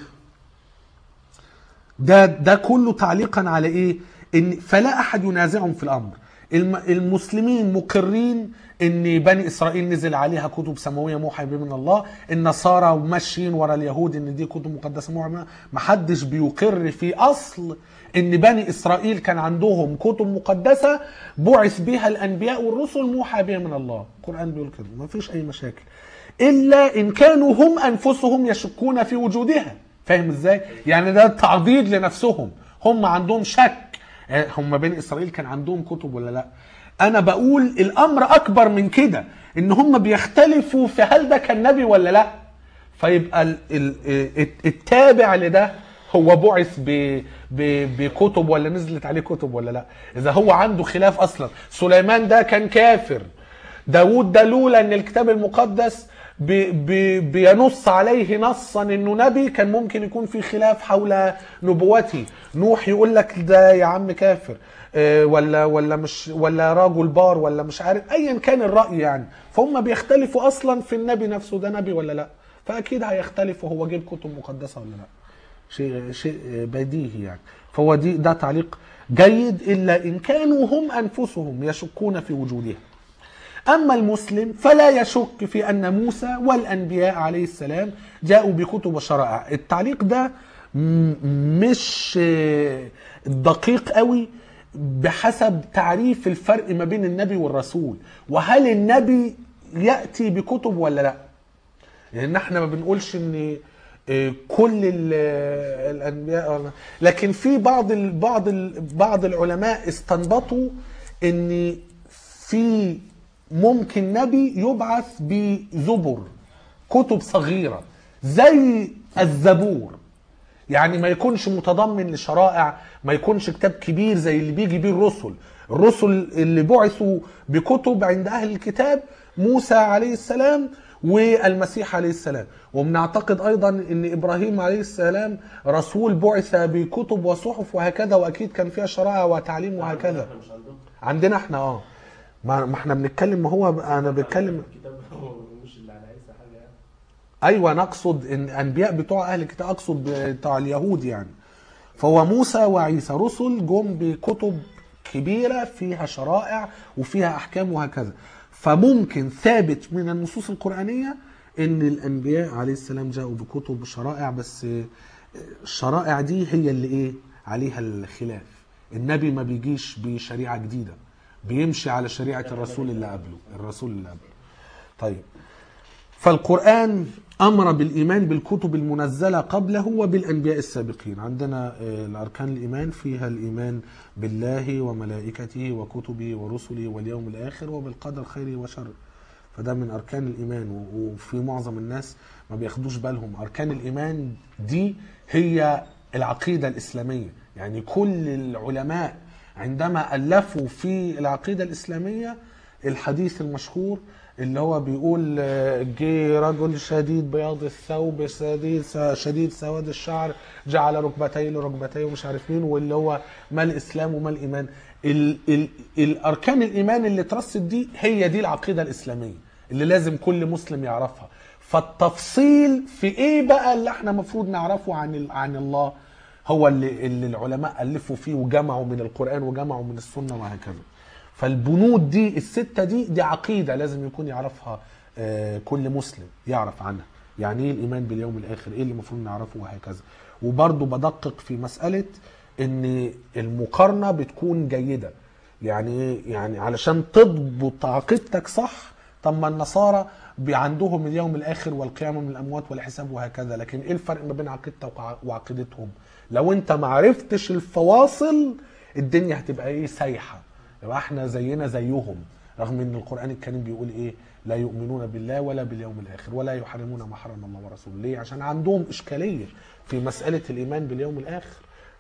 ده ده كله تعليقا على ايه ان فلا احد ينازعهم في الامر الم- المسلمين مقرين ان بني اسرائيل نزل عليها كتب سماويه موحى به من الله النصارى ماشيين ورا اليهود ان دي كتب مقدسه موحى بها. محدش بيقر في اصل ان بني اسرائيل كان عندهم كتب مقدسه بعث بها الانبياء والرسل موحى بها من الله القران بيقول كده ما فيش اي مشاكل الا ان كانوا هم انفسهم يشكون في وجودها فاهم ازاي يعني ده تعضيد لنفسهم هم عندهم شك آه، هم بني اسرائيل كان عندهم كتب ولا لا انا بقول الامر اكبر من كده ان هم بيختلفوا في هل ده كان نبي ولا لا فيبقى ال- ال- الت- التابع لده هو بعث ب- ب- بكتب ولا نزلت عليه كتب ولا لا اذا هو عنده خلاف اصلا سليمان ده كان كافر داود ده لولا ان الكتاب المقدس بي بي بينص عليه نصا انه نبي كان ممكن يكون في خلاف حول نبوته نوح يقول لك ده يا عم كافر آه، ولا ولا مش ولا رجل بار ولا مش عارف ايا كان الراي يعني فهم بيختلفوا اصلا في النبي نفسه ده نبي ولا لا فاكيد هيختلفوا هو جيب كتب مقدسه ولا لا شيء شيء بديهي يعني فهو دي ده تعليق جيد الا ان كانوا هم انفسهم يشكون في وجودها أما المسلم فلا يشك في أن موسى والأنبياء عليه السلام جاءوا بكتب وشرائع التعليق ده م- مش آه، دقيق قوي بحسب تعريف الفرق ما بين النبي والرسول وهل النبي يأتي بكتب ولا لا لان احنا ما بنقولش ان آه، كل ال- الانبياء لكن في بعض ال بعض ال بعض العلماء استنبطوا ان في ممكن نبي يبعث بزبر كتب صغيره زي الزبور يعني ما يكونش متضمن لشرائع ما يكونش كتاب كبير زي اللي بيجي بيه الرسل الرسل اللي بعثوا بكتب عند اهل الكتاب موسى عليه السلام والمسيح عليه السلام وبنعتقد ايضا ان ابراهيم عليه السلام رسول بعث بكتب وصحف وهكذا واكيد كان فيها شرائع وتعليم وهكذا احنا مش عندهم عندنا احنا اه ما ما احنا بنتكلم ما هو انا بتكلم الكتاب هو مش اللي على عيسى حاجه يعني ايوه نقصد ان انبياء بتوع اهل الكتاب اقصد بتوع اليهود يعني فهو موسى وعيسى رسل جم بكتب كبيره فيها شرائع وفيها احكام وهكذا فممكن ثابت من النصوص القرانيه ان الانبياء عليه السلام جاءوا بكتب شرائع بس الشرائع دي هي اللي ايه عليها الخلاف النبي ما بيجيش بشريعه جديده بيمشي على شريعه الرسول اللي قبله الرسول اللي قبله طيب فالقرآن أمر بالإيمان بالكتب المنزلة قبله وبالأنبياء السابقين عندنا آه، الأركان الإيمان فيها الإيمان بالله وملائكته وكتبه ورسله واليوم الآخر وبالقدر خيره وشره فده من أركان الإيمان و- وفي معظم الناس ما بياخدوش بالهم أركان الإيمان دي هي العقيدة الإسلامية يعني كل العلماء عندما ألفوا في العقيدة الإسلامية الحديث المشهور اللي هو بيقول آه، جه رجل شديد بياض الثوب شديد شديد سواد الشعر جعل ركبتيه لركبتيه ومش عارف مين واللي هو ما الاسلام وما الايمان ال ال الاركان الايمان اللي اترصت دي هي دي العقيده الاسلاميه اللي لازم كل مسلم يعرفها فالتفصيل في ايه بقى اللي احنا المفروض نعرفه عن ال- عن الله هو اللي, اللي العلماء الفوا فيه وجمعوا من القران وجمعوا من السنه وهكذا فالبنود دي الستة دي دي عقيدة لازم يكون يعرفها آه، كل مسلم يعرف عنها يعني ايه الإيمان باليوم الآخر ايه اللي المفروض نعرفه وهكذا وبرضه بدقق في مسألة ان المقارنة بتكون جيدة يعني ايه يعني علشان تضبط عقيدتك صح طب ما النصارى بي- عندهم اليوم الآخر والقيامة من الأموات والحساب وهكذا لكن ايه الفرق ما بين عقيدتك وع- وعقيدتهم لو انت ما عرفتش الفواصل الدنيا هتبقى ايه سايحه يبقى احنا زينا زيهم رغم ان القران الكريم بيقول ايه لا يؤمنون بالله ولا باليوم الاخر ولا يحرمون ما حرم الله ورسوله ليه عشان عندهم اشكاليه في مساله الايمان باليوم الاخر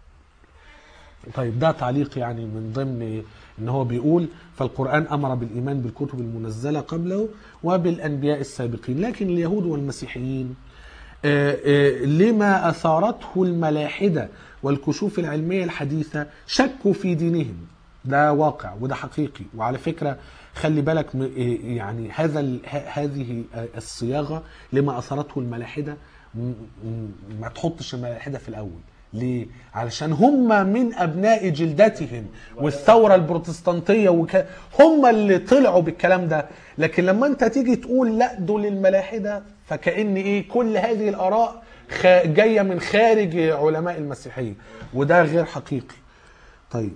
طيب ده تعليق يعني من ضمن ان هو بيقول فالقران امر بالايمان بالكتب المنزله قبله وبالانبياء السابقين لكن اليهود والمسيحيين آه، آه، لما اثارته الملاحده والكشوف العلميه الحديثه شكوا في دينهم ده واقع وده حقيقي وعلى فكره خلي بالك م- آه، يعني هذا ال- ه- هذه آه، الصياغه لما اثارته الملاحده م- م- ما تحطش الملاحده في الاول ليه؟ علشان هم من ابناء جلدتهم والثوره البروتستانتيه وك... هم اللي طلعوا بالكلام ده لكن لما انت تيجي تقول لا دول الملاحده فكأن ايه كل هذه الاراء خ... جايه من خارج علماء المسيحيه وده غير حقيقي طيب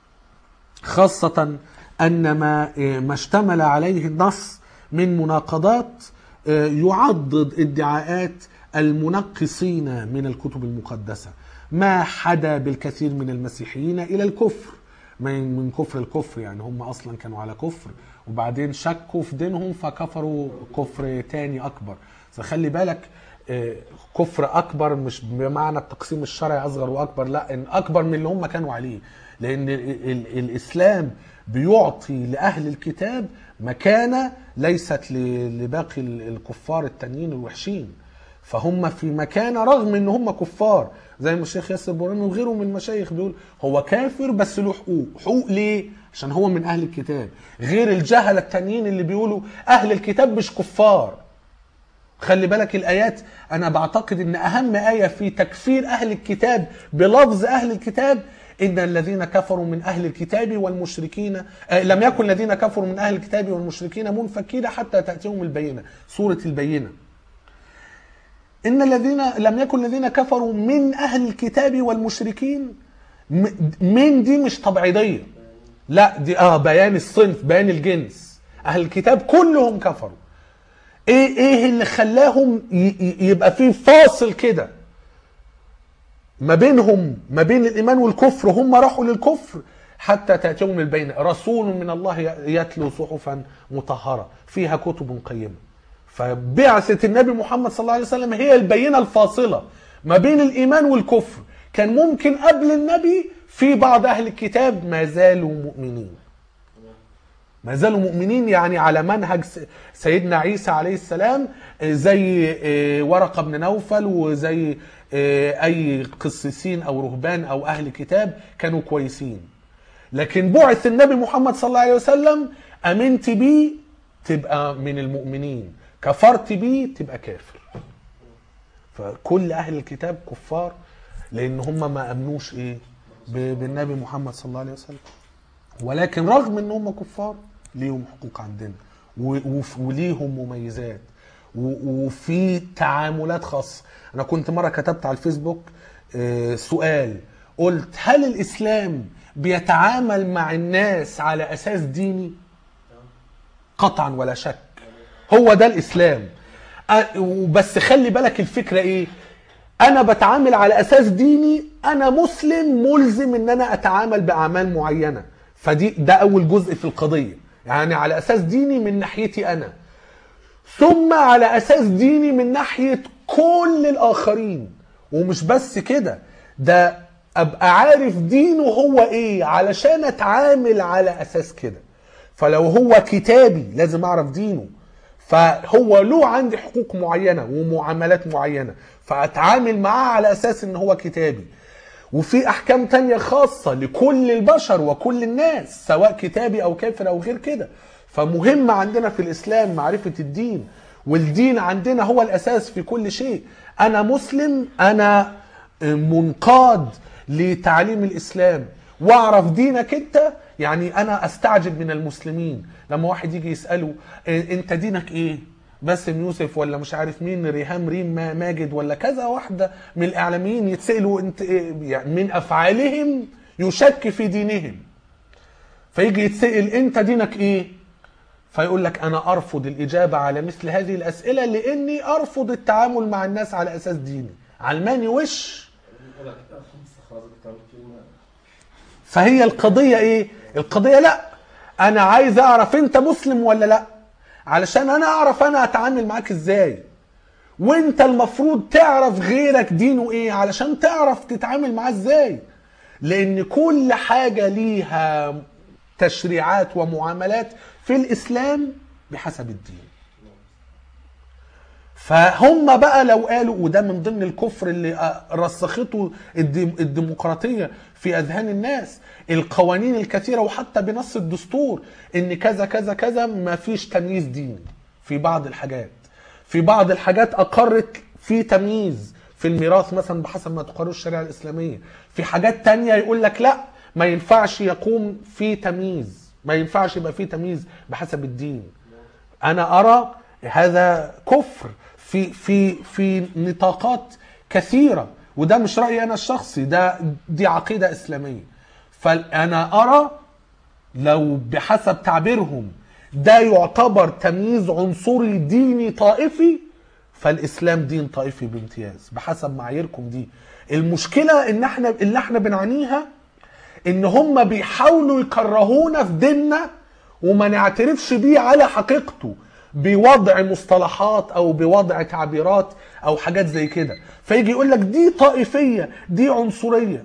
خاصة أن ما ما اشتمل عليه النص من مناقضات يعضد ادعاءات المنقصين من الكتب المقدسة ما حدا بالكثير من المسيحيين إلى الكفر من من كفر الكفر يعني هم أصلا كانوا على كفر وبعدين شكوا في دينهم فكفروا كفر تاني أكبر فخلي بالك آه، كفر اكبر مش بمعنى التقسيم الشرعي اصغر واكبر لا ان اكبر من اللي هم كانوا عليه لان ال ال الاسلام بيعطي لاهل الكتاب مكانه ليست ل- لباقي ال- الكفار التانيين الوحشين فهم في مكانه رغم ان هم كفار زي ما الشيخ ياسر برهان وغيره من المشايخ بيقول هو كافر بس له حقوق حقوق ليه عشان هو من اهل الكتاب غير الجهله التانيين اللي بيقولوا اهل الكتاب مش كفار خلي بالك الآيات أنا بعتقد أن أهم آية في تكفير أهل الكتاب بلفظ أهل الكتاب إن الذين كفروا من أهل الكتاب والمشركين آه لم يكن الذين كفروا من أهل الكتاب والمشركين منفكين حتى تأتيهم البينة سورة البينة إن الذين لم يكن الذين كفروا من أهل الكتاب والمشركين م- من دي مش تبعيضية لا دي اه بيان الصنف بيان الجنس أهل الكتاب كلهم كفروا ايه ايه اللي خلاهم ي- ي- يبقى في فاصل كده ما بينهم ما بين الايمان والكفر هم راحوا للكفر حتى تاتيهم البينه رسول من الله ي- يتلو صحفا مطهره فيها كتب قيمه فبعثه النبي محمد صلى الله عليه وسلم هي البينه الفاصله ما بين الايمان والكفر كان ممكن قبل النبي في بعض اهل الكتاب ما زالوا مؤمنين ما زالوا مؤمنين يعني على منهج س- سيدنا عيسى عليه السلام آه، زي آه، ورقة بن نوفل وزي آه، أي قسيسين أو رهبان أو أهل كتاب كانوا كويسين لكن بعث النبي محمد صلى الله عليه وسلم أمنت بيه تبقى من المؤمنين كفرت بيه تبقى كافر فكل أهل الكتاب كفار لأن هم ما أمنوش إيه ب- بالنبي محمد صلى الله عليه وسلم ولكن رغم ان هم كفار ليهم حقوق عندنا و- وف- وليهم مميزات و- وفي تعاملات خاصه انا كنت مره كتبت على الفيسبوك آه، سؤال قلت هل الاسلام بيتعامل مع الناس على اساس ديني قطعا ولا شك هو ده الاسلام أ- وبس خلي بالك الفكره ايه انا بتعامل على اساس ديني انا مسلم ملزم ان انا اتعامل باعمال معينه فدي ده اول جزء في القضيه يعني على اساس ديني من ناحيتي انا ثم على اساس ديني من ناحيه كل الاخرين ومش بس كده ده ابقى عارف دينه هو ايه علشان اتعامل على اساس كده فلو هو كتابي لازم اعرف دينه فهو له عندي حقوق معينه ومعاملات معينه فاتعامل معاه على اساس ان هو كتابي وفي احكام تانية خاصة لكل البشر وكل الناس سواء كتابي او كافر او غير كده فمهم عندنا في الاسلام معرفة الدين والدين عندنا هو الاساس في كل شيء انا مسلم انا منقاد لتعليم الاسلام واعرف دينك انت يعني انا استعجب من المسلمين لما واحد يجي يساله إيه، انت دينك ايه باسم يوسف ولا مش عارف مين ريهام ريم ما- ماجد ولا كذا واحده من الاعلاميين يتسالوا انت إيه يعني من افعالهم يشك في دينهم فيجي يتسال انت دينك ايه فيقول لك انا ارفض الاجابه على مثل هذه الاسئله لاني ارفض التعامل مع الناس على اساس ديني علماني وش يقول لك خمسة خلاص بتعمل كلمة فهي القضية ايه؟ القضية لا انا عايز اعرف انت مسلم ولا لا علشان انا اعرف انا اتعامل معاك ازاي وانت المفروض تعرف غيرك دينه ايه علشان تعرف تتعامل معاه ازاي لان كل حاجة ليها تشريعات ومعاملات في الاسلام بحسب الدين فهم بقى لو قالوا وده من ضمن الكفر اللي آه، رسخته الديم- الديمقراطيه في اذهان الناس القوانين الكثيره وحتى بنص الدستور ان كذا كذا كذا ما فيش تمييز ديني في بعض الحاجات في بعض الحاجات اقرت في تمييز في الميراث مثلا بحسب ما تقرر الشريعه الاسلاميه في حاجات تانية يقول لك لا ما ينفعش يقوم في تمييز ما ينفعش يبقى في تمييز بحسب الدين انا ارى هذا كفر في في في نطاقات كثيره وده مش رايي انا الشخصي ده دي عقيده اسلاميه فانا ارى لو بحسب تعبيرهم ده يعتبر تمييز عنصري ديني طائفي فالاسلام دين طائفي بامتياز بحسب معاييركم دي المشكله ان احنا اللي احنا بنعانيها ان هم بيحاولوا يكرهونا في ديننا وما نعترفش بيه على حقيقته بوضع مصطلحات او بوضع تعبيرات او حاجات زي كده فيجي يقول لك دي طائفيه دي عنصريه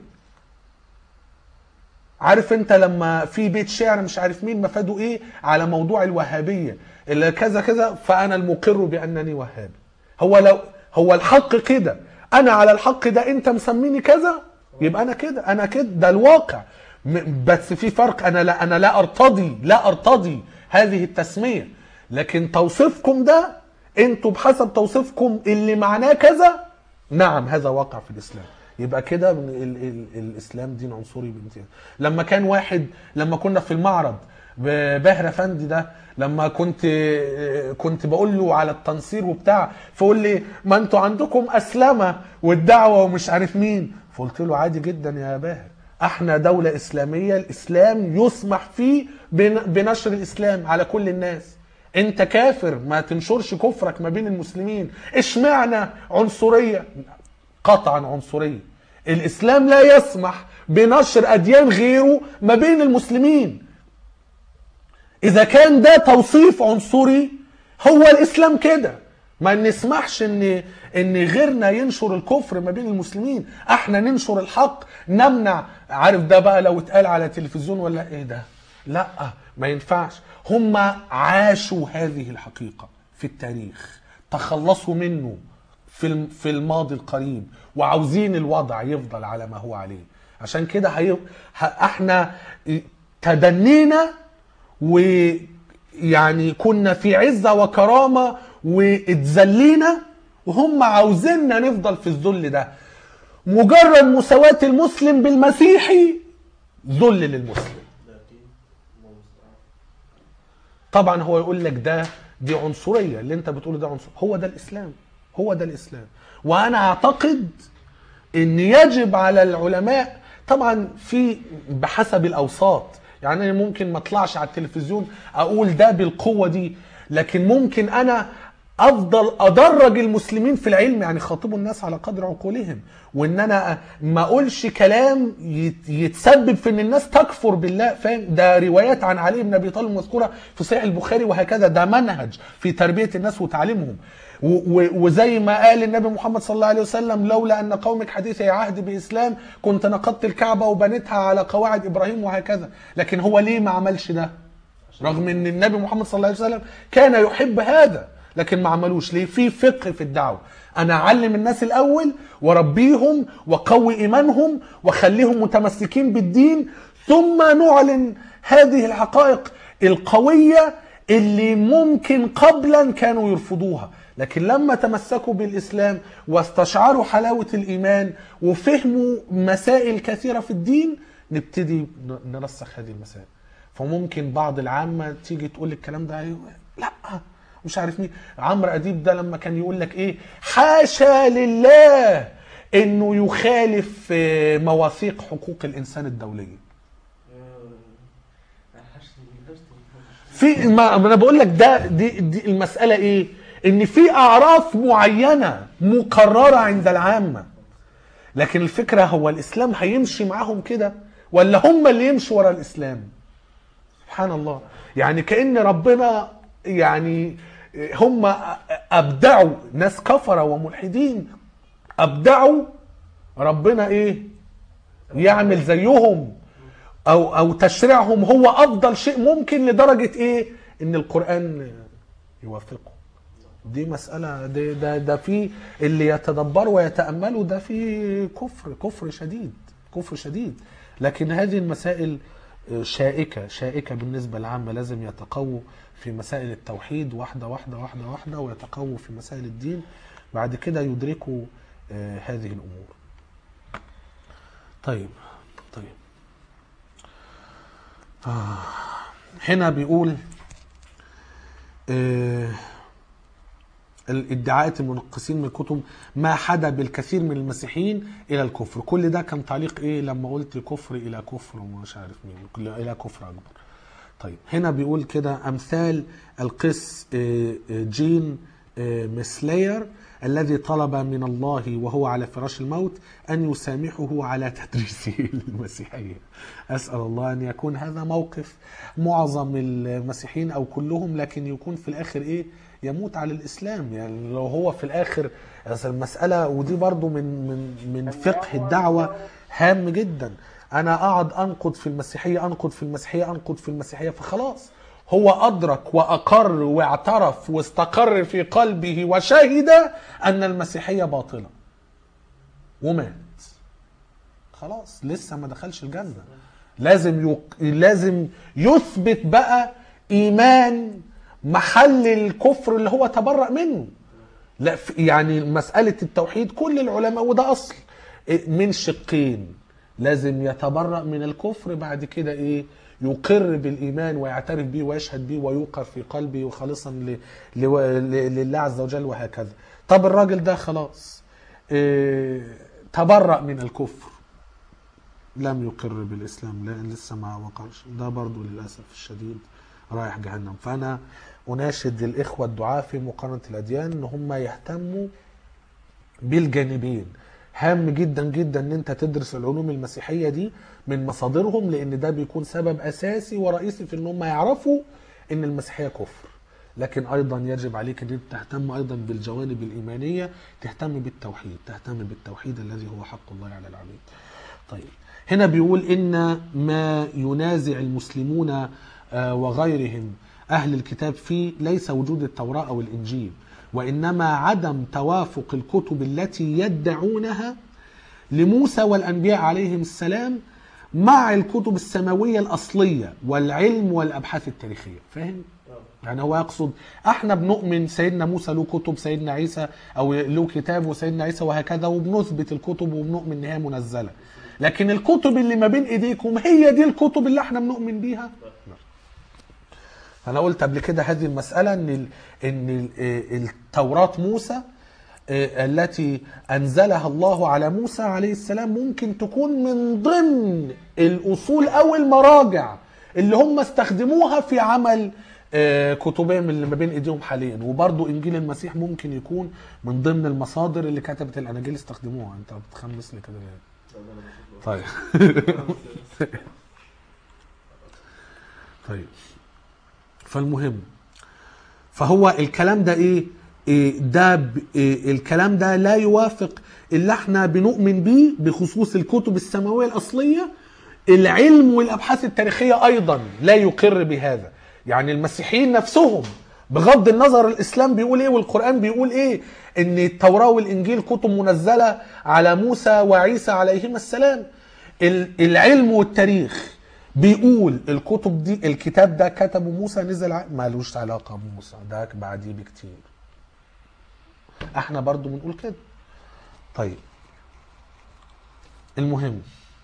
عارف انت لما في بيت شعر مش عارف مين مفاده ايه على موضوع الوهابيه اللي كذا كذا فانا المقر بانني وهابي هو لو هو الحق كده انا على الحق ده انت مسميني كذا يبقى انا كده انا كده ده الواقع م- بس في فرق انا لا انا لا ارتضي لا ارتضي هذه التسميه لكن توصيفكم ده انتوا بحسب توصيفكم اللي معناه كذا نعم هذا واقع في الاسلام يبقى كده من ال ال الاسلام دين عنصري بامتياز لما كان واحد لما كنا في المعرض ب- باهر افندي ده لما كنت كنت بقول له على التنصير وبتاع فقول لي ما انتوا عندكم اسلمه والدعوه ومش عارف مين فقلت له عادي جدا يا باهر احنا دولة اسلامية الاسلام يسمح فيه بن- بنشر الاسلام على كل الناس انت كافر ما تنشرش كفرك ما بين المسلمين اشمعنى عنصرية قطعا عنصرية الاسلام لا يسمح بنشر اديان غيره ما بين المسلمين اذا كان ده توصيف عنصري هو الاسلام كده ما نسمحش ان ان غيرنا ينشر الكفر ما بين المسلمين احنا ننشر الحق نمنع عارف ده بقى لو اتقال على تلفزيون ولا ايه ده لا ما ينفعش هم عاشوا هذه الحقيقة في التاريخ تخلصوا منه في الم- في الماضي القريب وعاوزين الوضع يفضل على ما هو عليه عشان كده هي... ه... احنا تدنينا ويعني كنا في عزة وكرامة واتذلينا وهم عاوزيننا نفضل في الذل ده مجرد مساواة المسلم بالمسيحي ذل للمسلم ده أكيد الله المستعان طبعا هو يقول لك ده دي عنصريه اللي انت بتقوله ده عنصر هو ده الاسلام هو ده الاسلام وانا اعتقد ان يجب على العلماء طبعا في بحسب الاوساط يعني انا ممكن ما اطلعش على التلفزيون اقول ده بالقوه دي لكن ممكن انا افضل ادرج المسلمين في العلم يعني خاطبوا الناس على قدر عقولهم وان انا ما اقولش كلام يت- يتسبب في ان الناس تكفر بالله فاهم ده روايات عن علي بن ابي طالب مذكوره في صحيح البخاري وهكذا ده منهج في تربيه الناس وتعليمهم و- و- وزي ما قال النبي محمد صلى الله عليه وسلم لولا ان قومك حديثي عهد باسلام كنت نقضت الكعبه وبنيتها على قواعد ابراهيم وهكذا لكن هو ليه ما عملش ده رغم ان النبي محمد صلى الله عليه وسلم كان يحب هذا لكن ما عملوش ليه في فقه في الدعوه انا اعلم الناس الاول واربيهم واقوي ايمانهم واخليهم متمسكين بالدين ثم نعلن هذه الحقائق القويه اللي ممكن قبلا كانوا يرفضوها لكن لما تمسكوا بالاسلام واستشعروا حلاوه الايمان وفهموا مسائل كثيره في الدين نبتدي ن- نرسخ هذه المسائل فممكن بعض العامة تيجي تقول الكلام ده أيوة. لا مش عارف مين عمرو اديب ده لما كان يقول لك ايه حاشا لله انه يخالف آه، مواثيق حقوق الانسان الدوليه في ما ما انا بقول لك ده دي, دي المساله ايه ان في اعراف معينه مقرره عند العامه لكن الفكره هو الاسلام هيمشي معاهم كده ولا هم اللي يمشوا ورا الاسلام سبحان الله يعني كأن ربنا يعني هم أبدعوا ناس كفرة وملحدين أبدعوا ربنا إيه يعمل زيهم أو أو تشريعهم هو أفضل شيء ممكن لدرجة إيه إن القرآن يوافقه دي مسألة ده ده ده في اللي يتدبروا ويتأملوا ده في كفر كفر شديد كفر شديد لكن هذه المسائل شائكة شائكة بالنسبة للعامة لازم يتقووا في مسائل التوحيد واحدة واحدة واحدة واحدة ويتقووا في مسائل الدين بعد كده يدركوا آه، هذه الأمور طيب طيب آه. هنا بيقول آه الادعاءات المنقسين من الكتب ما حدا بالكثير من المسيحيين الى الكفر كل ده كان تعليق ايه لما قلت كفر الى كفر ومش عارف مين الى كفر اكبر طيب هنا بيقول كده امثال القس آه، آه، جين آه، مسلاير الذي طلب من الله وهو على فراش الموت ان يسامحه على تدريسه للمسيحيه اسال الله ان يكون هذا موقف معظم المسيحيين او كلهم لكن يكون في الاخر ايه يموت على الاسلام يعني لو هو في الاخر أصل المساله ودي برضو من من من فقه الدعوه هام جدا انا اقعد انقد في المسيحيه انقد في المسيحيه انقد في المسيحيه فخلاص هو ادرك واقر واعترف واستقر في قلبه وشهد ان المسيحيه باطله ومات خلاص لسه ما دخلش الجنه لازم يق... لازم يثبت بقى ايمان محل الكفر اللي هو تبرأ منه لا ف- يعني مسألة التوحيد كل العلماء وده أصل إيه، من شقين لازم يتبرأ من الكفر بعد كده إيه يقر بالإيمان ويعترف به ويشهد به ويوقر في قلبه خالصا ل... ل... ل... لله عز وجل وهكذا طب الراجل ده خلاص إيه تبرأ من الكفر لم يقر بالإسلام لا لسه ما وقعش ده برضو للأسف الشديد رايح جهنم فأنا أناشد الإخوة الدعاة في مقارنة الأديان إن هم يهتموا بالجانبين هام جدا جدا ان انت تدرس العلوم المسيحيه دي من مصادرهم لان ده بيكون سبب اساسي ورئيسي في ان هم يعرفوا ان المسيحيه كفر لكن ايضا يجب عليك ان انت تهتم ايضا بالجوانب الايمانيه تهتم بالتوحيد تهتم بالتوحيد الذي هو حق الله على العبيد طيب هنا بيقول ان ما ينازع المسلمون آه، وغيرهم اهل الكتاب فيه ليس وجود التوراه او الانجيل وانما عدم توافق الكتب التي يدعونها لموسى والانبياء عليهم السلام مع الكتب السماويه الاصليه والعلم والابحاث التاريخيه فاهم يعني هو يقصد احنا بنؤمن سيدنا موسى له كتب سيدنا عيسى او له كتاب وسيدنا عيسى وهكذا وبنثبت الكتب وبنؤمن ان هي منزله لكن الكتب اللي ما بين ايديكم هي دي الكتب اللي احنا بنؤمن بيها انا قلت قبل كده هذه المساله ان ال- ان ال- آه، التوراه موسى آه، التي انزلها الله على موسى عليه السلام ممكن تكون من ضمن الاصول او المراجع اللي هم استخدموها في عمل آه، كتبهم اللي ما بين ايديهم حاليا وبرضو انجيل المسيح ممكن يكون من ضمن المصادر اللي كتبت الاناجيل استخدموها انت بتخمسني كده ليه؟ طيب طيب فالمهم فهو الكلام ده ايه, إيه ده ب- إيه الكلام ده لا يوافق اللي احنا بنؤمن بيه بخصوص الكتب السماويه الاصليه العلم والابحاث التاريخيه ايضا لا يقر بهذا يعني المسيحيين نفسهم بغض النظر الاسلام بيقول ايه والقران بيقول ايه ان التوراه والانجيل كتب منزله على موسى وعيسى عليهما السلام ال- العلم والتاريخ بيقول الكتب دي الكتاب ده كتبه موسى نزل ع- مالوش علاقه بموسى ده بعديه بكتير احنا برضو بنقول كده طيب المهم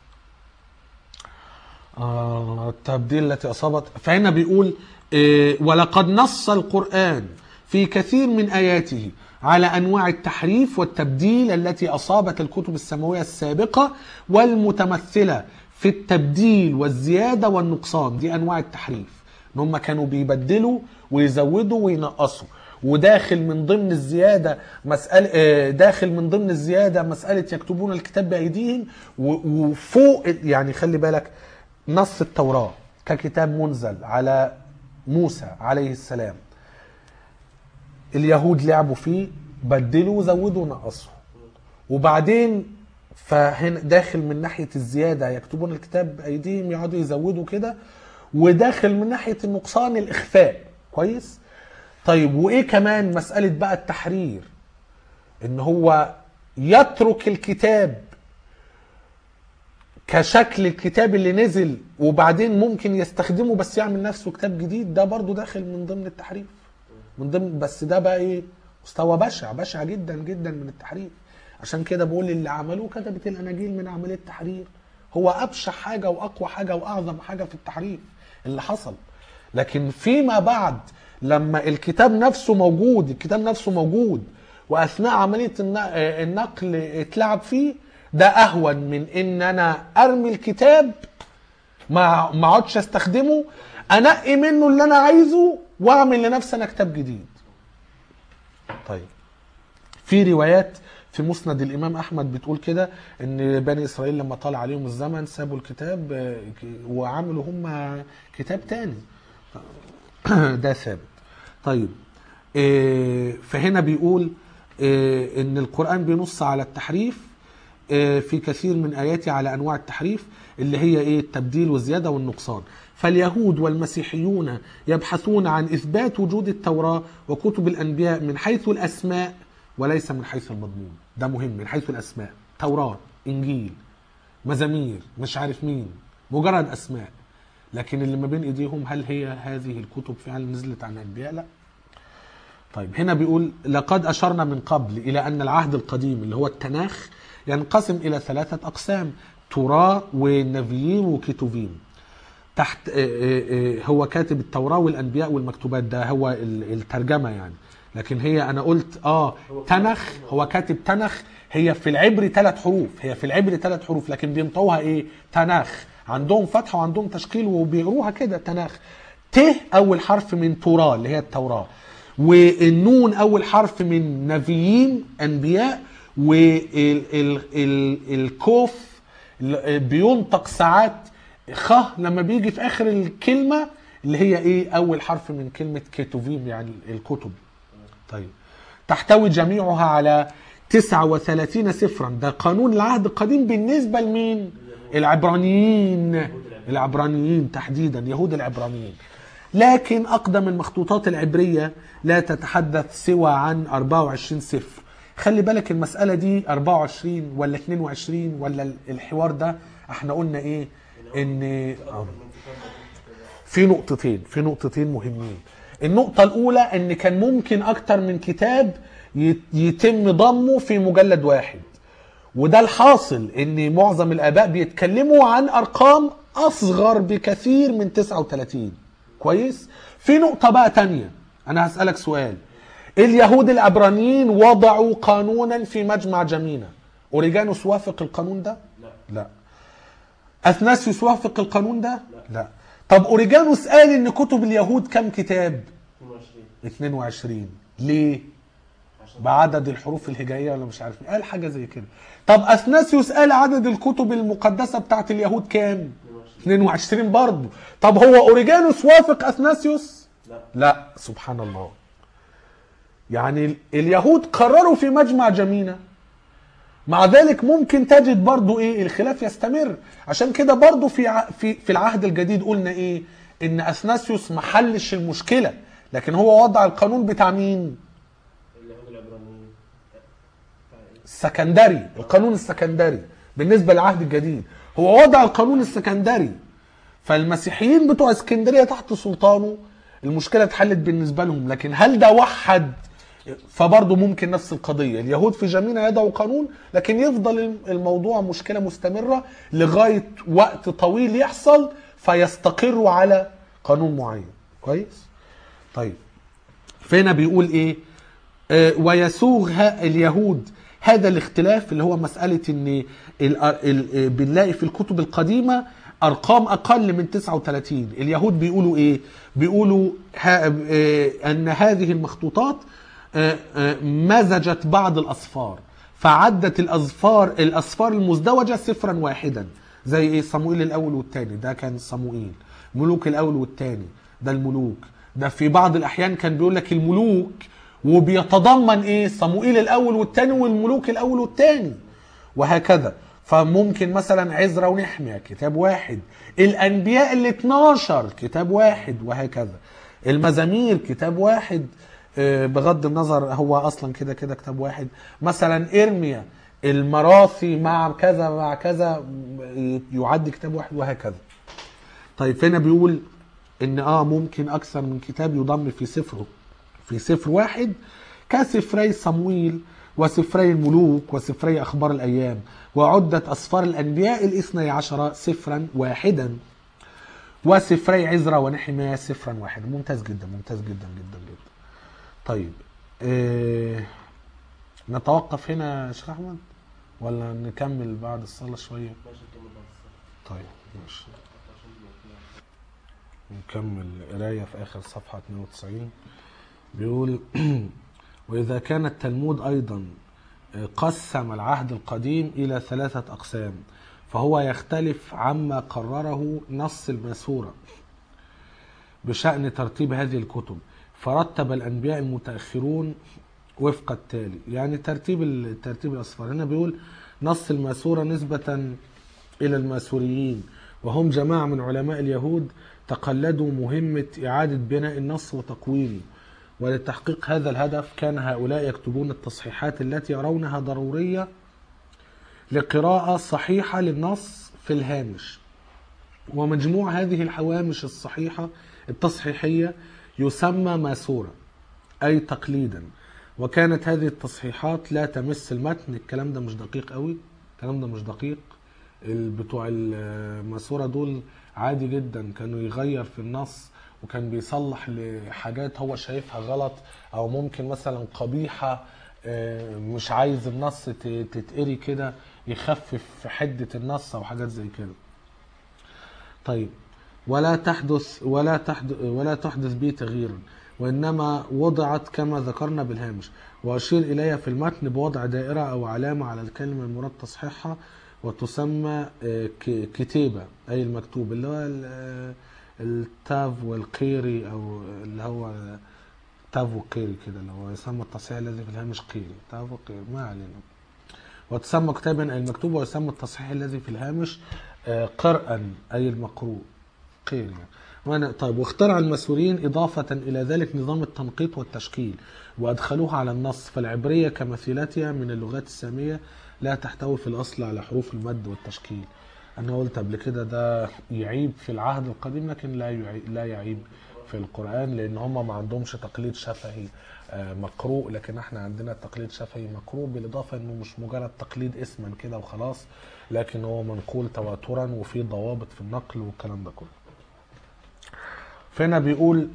آه التبديل التي اصابت فهنا بيقول إيه ولقد نص القران في كثير من اياته على انواع التحريف والتبديل التي اصابت الكتب السماويه السابقه والمتمثله في التبديل والزياده والنقصان دي انواع التحريف ان هم كانوا بيبدلوا ويزودوا وينقصوا وداخل من ضمن الزياده مساله آه، داخل من ضمن الزياده مساله يكتبون الكتاب بايديهم و- وفوق يعني خلي بالك نص التوراه ككتاب منزل على موسى عليه السلام اليهود لعبوا فيه بدلوا وزودوا ونقصوا وبعدين فهنا داخل من ناحيه الزياده يكتبون الكتاب بايديهم يقعدوا يزودوا كده وداخل من ناحيه النقصان الاخفاء كويس طيب وايه كمان مساله بقى التحرير ان هو يترك الكتاب كشكل الكتاب اللي نزل وبعدين ممكن يستخدمه بس يعمل نفسه كتاب جديد ده برضو داخل من ضمن التحريف من ضمن بس ده بقى ايه مستوى بشع بشع جدا جدا من التحريف عشان كده بقول اللي عملوه كتبت الاناجيل من عمليه التحرير هو ابشع حاجه واقوى حاجه واعظم حاجه في التحريف اللي حصل لكن فيما بعد لما الكتاب نفسه موجود الكتاب نفسه موجود واثناء عمليه الن- النقل اتلعب فيه ده اهون من ان انا ارمي الكتاب ما ما اقعدش استخدمه انقي منه اللي انا عايزه واعمل لنفسي انا كتاب جديد طيب في روايات في مسند الامام احمد بتقول كده ان بني اسرائيل لما طال عليهم الزمن سابوا الكتاب آه، ك- وعملوا هم كتاب تاني ده ثابت طيب آه، فهنا بيقول آه، ان القران بينص على التحريف آه، في كثير من اياته على انواع التحريف اللي هي ايه التبديل والزياده والنقصان فاليهود والمسيحيون يبحثون عن اثبات وجود التوراه وكتب الانبياء من حيث الاسماء وليس من حيث المضمون ده مهم من حيث الاسماء توراه انجيل مزامير مش عارف مين مجرد اسماء لكن اللي ما بين ايديهم هل هي هذه الكتب فعلا نزلت عن الانبياء لا طيب هنا بيقول لقد أشرنا من قبل إلى أن العهد القديم اللي هو التناخ ينقسم إلى ثلاثة أقسام توراة ونبيين وكتوفيم تحت آه، آه، آه، هو كاتب التوراة والأنبياء والمكتوبات ده هو ال- الترجمة يعني لكن هي أنا قلت آه تنخ هو كاتب تنخ هي في العبري ثلاث حروف هي في العبري ثلاث حروف لكن بينطوها إيه تناخ عندهم فتحة وعندهم تشكيل وبيقروها كده تناخ ت أول حرف من توراة اللي هي التوراة والنون اول حرف من نبيين انبياء والكوف بينطق ساعات خ لما بيجي في اخر الكلمه اللي هي ايه اول حرف من كلمه كتوفيم يعني الكتب طيب تحتوي جميعها على 39 سفرا ده قانون العهد القديم بالنسبه لمين العبرانيين العبرانيين تحديدا يهود العبرانيين لكن أقدم المخطوطات العبرية لا تتحدث سوى عن 24 سفر خلي بالك المسألة دي 24 ولا 22 ولا الحوار ده احنا قلنا ايه ان آه. في نقطتين في نقطتين مهمين النقطة الأولى إن كان ممكن أكتر من كتاب يت- يتم ضمه في مجلد واحد وده الحاصل إن معظم الآباء بيتكلموا عن أرقام أصغر بكثير من 39 كويس في نقطة بقى تانية أنا هسألك سؤال اليهود العبرانيين وضعوا قانونا في مجمع جمينة أوريجانوس وافق القانون ده؟ لا لا أثناسيوس وافق القانون ده؟ لا طب أوريجانوس قال إن كتب اليهود كم كتاب؟ 22 22 ليه؟ عشان بعدد الحروف الهجائيه ولا مش عارف إيه. قال حاجه زي كده طب اثناسيوس قال عدد الكتب المقدسه بتاعت اليهود كام 22 22 برضه طب هو اوريجانوس وافق اثناسيوس لا لا سبحان الله يعني ال- اليهود قرروا في مجمع جمينة مع ذلك ممكن تجد برضو ايه الخلاف يستمر عشان كده برضو في ع- في في العهد الجديد قلنا ايه ان اثناسيوس ما حلش المشكله لكن هو وضع القانون بتاع مين اليهود العبرانيين بتاع ايه؟ السكندري القانون السكندري بالنسبه للعهد الجديد هو وضع القانون السكندري فالمسيحيين بتوع اسكندريه تحت سلطانه المشكله اتحلت بالنسبه لهم لكن هل ده وحد فبرضه ممكن نفس القضيه اليهود في جمينة يضعوا قانون لكن يفضل الموضوع مشكله مستمره لغايه وقت طويل يحصل فيستقروا على قانون معين كويس طيب فهنا بيقول ايه آه، ويسوغ ها- اليهود هذا الاختلاف اللي هو مسألة ان ال- ال- آه، بنلاقي في الكتب القديمة ارقام اقل من 39 اليهود بيقولوا ايه بيقولوا ها آه، ان هذه المخطوطات آه، آه، مزجت بعض الاصفار فعدت الاصفار الاصفار المزدوجة صفرا واحدا زي ايه صموئيل الاول والثاني ده كان صموئيل ملوك الاول والثاني ده الملوك ده في بعض الاحيان كان بيقول لك الملوك وبيتضمن ايه صموئيل الاول والثاني والملوك الاول والثاني وهكذا فممكن مثلا عزرا ونحمية كتاب واحد الانبياء ال 12 كتاب واحد وهكذا المزامير كتاب واحد آه، بغض النظر هو اصلا كده كده كتاب واحد مثلا ارميا المراثي مع كذا مع كذا يعد كتاب واحد وهكذا طيب هنا بيقول ان اه ممكن اكثر من كتاب يضم في سفره في سفر واحد كسفري صمويل وسفري الملوك وسفري اخبار الايام وعدت اسفار الانبياء الاثني عشر سفرا واحدا وسفري عزرا ونحمية سفرا واحدا ممتاز جدا ممتاز جدا جدا جدا طيب إيه نتوقف هنا يا شيخ احمد ولا نكمل بعد الصلاه شويه ماشي نكمل بعد الصلاة طيب ماشي عشان نوقف. نكمل قراية في آخر صفحة 92 بيقول وإذا كان التلمود أيضا قسم العهد القديم إلى ثلاثة أقسام فهو يختلف عما قرره نص الماسورة بشأن ترتيب هذه الكتب فرتب الأنبياء المتأخرون وفق التالي يعني ترتيب ال- ترتيب الأصفار هنا بيقول نص الماسورة نسبة إلى الماسوريين وهم جماعة من علماء اليهود تقلدوا مهمة إعادة بناء النص وتقويمه ولتحقيق هذا الهدف كان هؤلاء يكتبون التصحيحات التي يرونها ضرورية لقراءة صحيحة للنص في الهامش ومجموع هذه الحوامش الصحيحة التصحيحية يسمى ماسورة أي تقليدا وكانت هذه التصحيحات لا تمس المتن الكلام ده مش دقيق قوي الكلام ده مش دقيق ال- بتوع الماسورة دول عادي جدا كانوا يغير في النص وكان بيصلح لحاجات هو شايفها غلط او ممكن مثلا قبيحة آه، مش عايز النص ت- تتقري كده يخفف في حدة النص او حاجات زي كده طيب ولا تحدث ولا تحدث ولا تحدث به تغييرا وانما وضعت كما ذكرنا بالهامش واشير اليها في المتن بوضع دائره او علامه على الكلمه المراد تصحيحها وتسمى آه، ك- كتيبه اي المكتوب اللي هو ال- آه، التاف والقيري او اللي هو تاف وقيري كده اللي هو يسمى التصحيح الذي في الهامش قيري تاف وقيري ما علينا وتسمى كتابا أي المكتوب ويسمى التصحيح الذي في الهامش آه، قرءا أي المقروء قيل يعني وأنا طيب واخترع المسؤولين إضافة إلى ذلك نظام التنقيط والتشكيل وأدخلوها على النص فالعبرية كمثيلتها من اللغات السامية لا تحتوي في الأصل على حروف المد والتشكيل أنا قلت قبل كده ده يعيب في العهد القديم لكن لا يعيب, لا يعيب في القرآن لأن هم ما عندهمش تقليد شفهي آه، مقروء لكن احنا عندنا تقليد شفهي مقروء بالإضافة إنه مش مجرد تقليد اسما كده وخلاص لكن هو منقول تواترا وفي ضوابط في النقل والكلام ده كله فهنا بيقول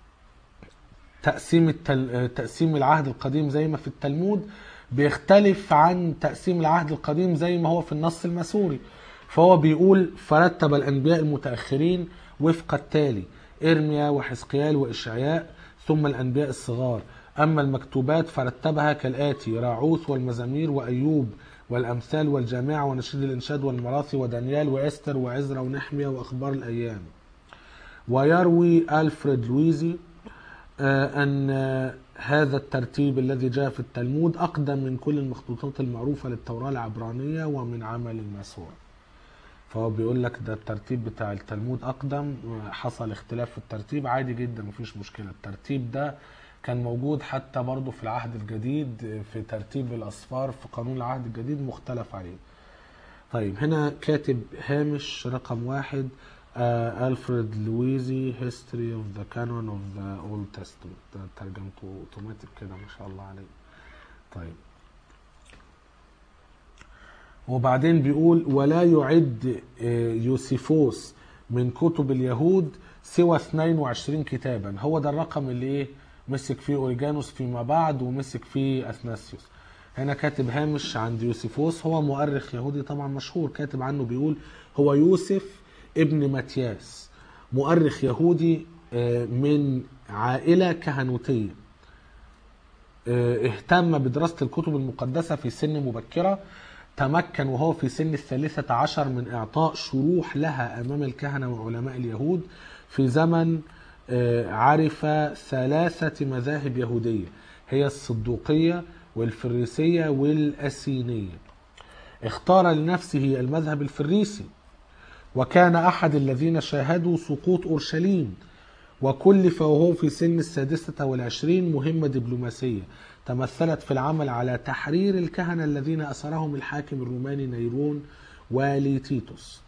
تقسيم التل... تقسيم العهد القديم زي ما في التلمود بيختلف عن تقسيم العهد القديم زي ما هو في النص المسوري فهو بيقول فرتب الانبياء المتاخرين وفق التالي ارميا وحزقيال واشعياء ثم الانبياء الصغار اما المكتوبات فرتبها كالاتي راعوث والمزامير وايوب والامثال والجامعه ونشيد الانشاد والمراثي ودانيال واستر وعزرا ونحميا واخبار الايام ويروي ألفريد لويزي آه، أن آه، هذا الترتيب الذي جاء في التلمود أقدم من كل المخطوطات المعروفة للتوراة العبرانية ومن عمل المسوع فهو بيقول لك ده الترتيب بتاع التلمود أقدم حصل اختلاف في الترتيب عادي جدا مفيش مشكلة الترتيب ده كان موجود حتى برضه في العهد الجديد في ترتيب الأصفار في قانون العهد الجديد مختلف عليه طيب هنا كاتب هامش رقم واحد آه ألفريد لويزي History of the Canon of the Old Testament ده ترجمته اوتوماتيك كده ما شاء الله عليه طيب وبعدين بيقول ولا يعد آه، يوسيفوس من كتب اليهود سوى 22 كتابا هو ده الرقم اللي ايه مسك فيه اوريجانوس فيما بعد ومسك فيه اثناسيوس هنا كاتب هامش عند يوسيفوس هو مؤرخ يهودي طبعا مشهور كاتب عنه بيقول هو يوسف ابن متياس مؤرخ يهودي آه، من عائلة كهنوتية آه، اهتم بدراسة الكتب المقدسة في سن مبكرة تمكن وهو في سن الثالثة عشر من إعطاء شروح لها أمام الكهنة وعلماء اليهود في زمن آه، عرف ثلاثة مذاهب يهودية هي الصدوقية والفريسية والأسينية اختار لنفسه المذهب الفريسي وكان أحد الذين شاهدوا سقوط أورشليم وكلف وهو في سن السادسة والعشرين مهمة دبلوماسية تمثلت في العمل على تحرير الكهنة الذين أسرهم الحاكم الروماني نيرون والي تيتوس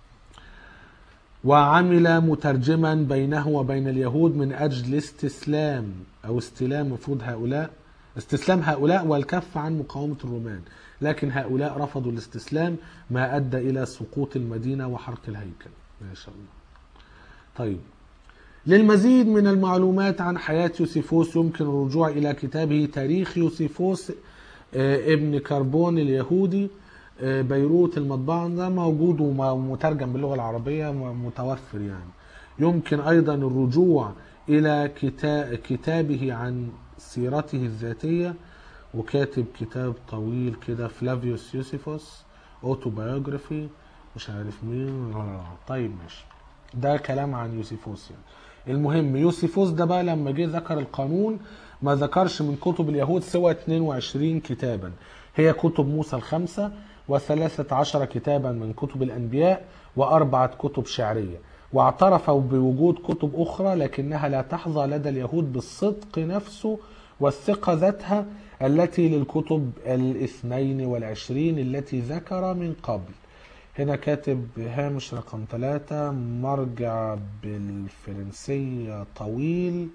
وعمل مترجما بينه وبين اليهود من أجل استسلام أو استلام مفروض هؤلاء استسلام هؤلاء والكف عن مقاومة الرومان لكن هؤلاء رفضوا الاستسلام ما أدى إلى سقوط المدينة وحرق الهيكل ما شاء الله طيب للمزيد من المعلومات عن حياة يوسيفوس يمكن الرجوع إلى كتابه تاريخ يوسيفوس آه، ابن كربون اليهودي آه، بيروت المطبعة ده موجود ومترجم باللغة العربية متوفر يعني يمكن أيضا الرجوع إلى كتا- كتابه عن سيرته الذاتية وكاتب كتاب طويل كده فلافيوس يوسيفوس اوتوبيوجرافي مش عارف مين لا لا لا. طيب ماشي ده كلام عن يوسيفوس يعني المهم يوسيفوس ده بقى لما جه ذكر القانون ما ذكرش من كتب اليهود سوى 22 كتابا هي كتب موسى الخمسة وثلاثة عشر كتابا من كتب الأنبياء وأربعة كتب شعرية واعترفوا بوجود كتب أخرى لكنها لا تحظى لدى اليهود بالصدق نفسه والثقة ذاتها التي للكتب الاثنين والعشرين التي ذكر من قبل هنا كاتب هامش رقم ثلاثة مرجع بالفرنسية طويل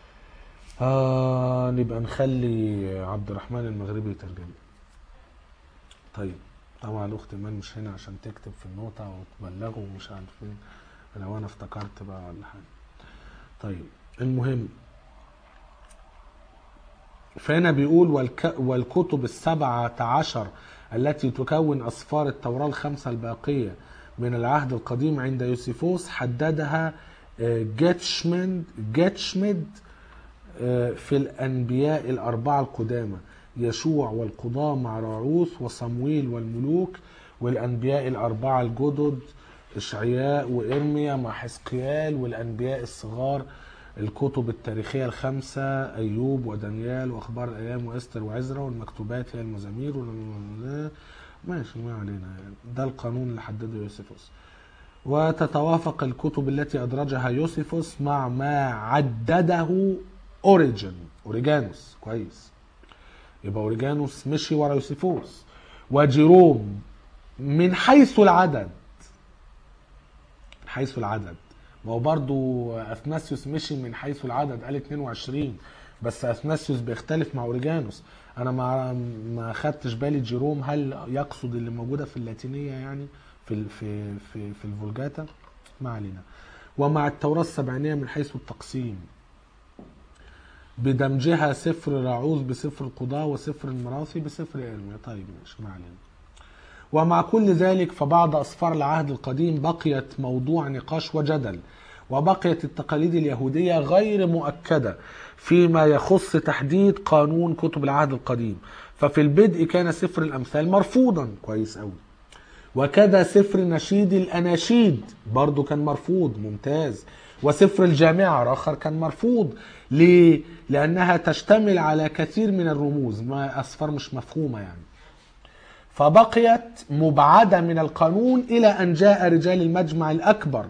آه نبقى نخلي عبد الرحمن المغربي يترجم طيب طبعا الاخت ايمان مش هنا عشان تكتب في النوتة وتبلغه ومش عارف فين لو انا افتكرت بقى ولا حاجة طيب المهم فهنا بيقول والك... والكتب السبعة عشر التي تكون أسفار التوراة الخمسة الباقية من العهد القديم عند يوسيفوس حددها آه، جيتشمند جيتشميد آه، في الأنبياء الأربعة القدامى يشوع والقضاة مع راعوث وصمويل والملوك والأنبياء الأربعة الجدد إشعياء وإرميا مع حزقيال والأنبياء الصغار الكتب التاريخية الخمسة أيوب ودانيال وأخبار الأيام وإستر وعزرا والمكتوبات هي المزامير وال- ماشي ما علينا يعني ده القانون اللي حدده يوسيفوس وتتوافق الكتب التي أدرجها يوسيفوس مع ما عدده أوريجن أوريجانوس كويس يبقى أوريجانوس مشي ورا يوسيفوس وجيروم من حيث العدد من حيث العدد ما هو برضو اثناسيوس مشي من حيث العدد قال 22 بس اثناسيوس بيختلف مع اوريجانوس انا ما ما خدتش بالي جيروم هل يقصد اللي موجوده في اللاتينيه يعني في ال- في في في الفولجاتا ما علينا ومع التوراة السبعينية من حيث التقسيم بدمجها سفر راعوز بسفر القضاء وسفر المراثي بسفر إرميا طيب ماشي ما علينا ومع كل ذلك فبعض أسفار العهد القديم بقيت موضوع نقاش وجدل وبقيت التقاليد اليهودية غير مؤكدة فيما يخص تحديد قانون كتب العهد القديم ففي البدء كان سفر الأمثال مرفوضا كويس أوي وكذا سفر نشيد الأناشيد برضو كان مرفوض ممتاز وسفر الجامعة الآخر كان مرفوض ليه؟ لأنها تشتمل على كثير من الرموز ما أسفار مش مفهومة يعني فبقيت مبعدة من القانون إلى أن جاء رجال المجمع الأكبر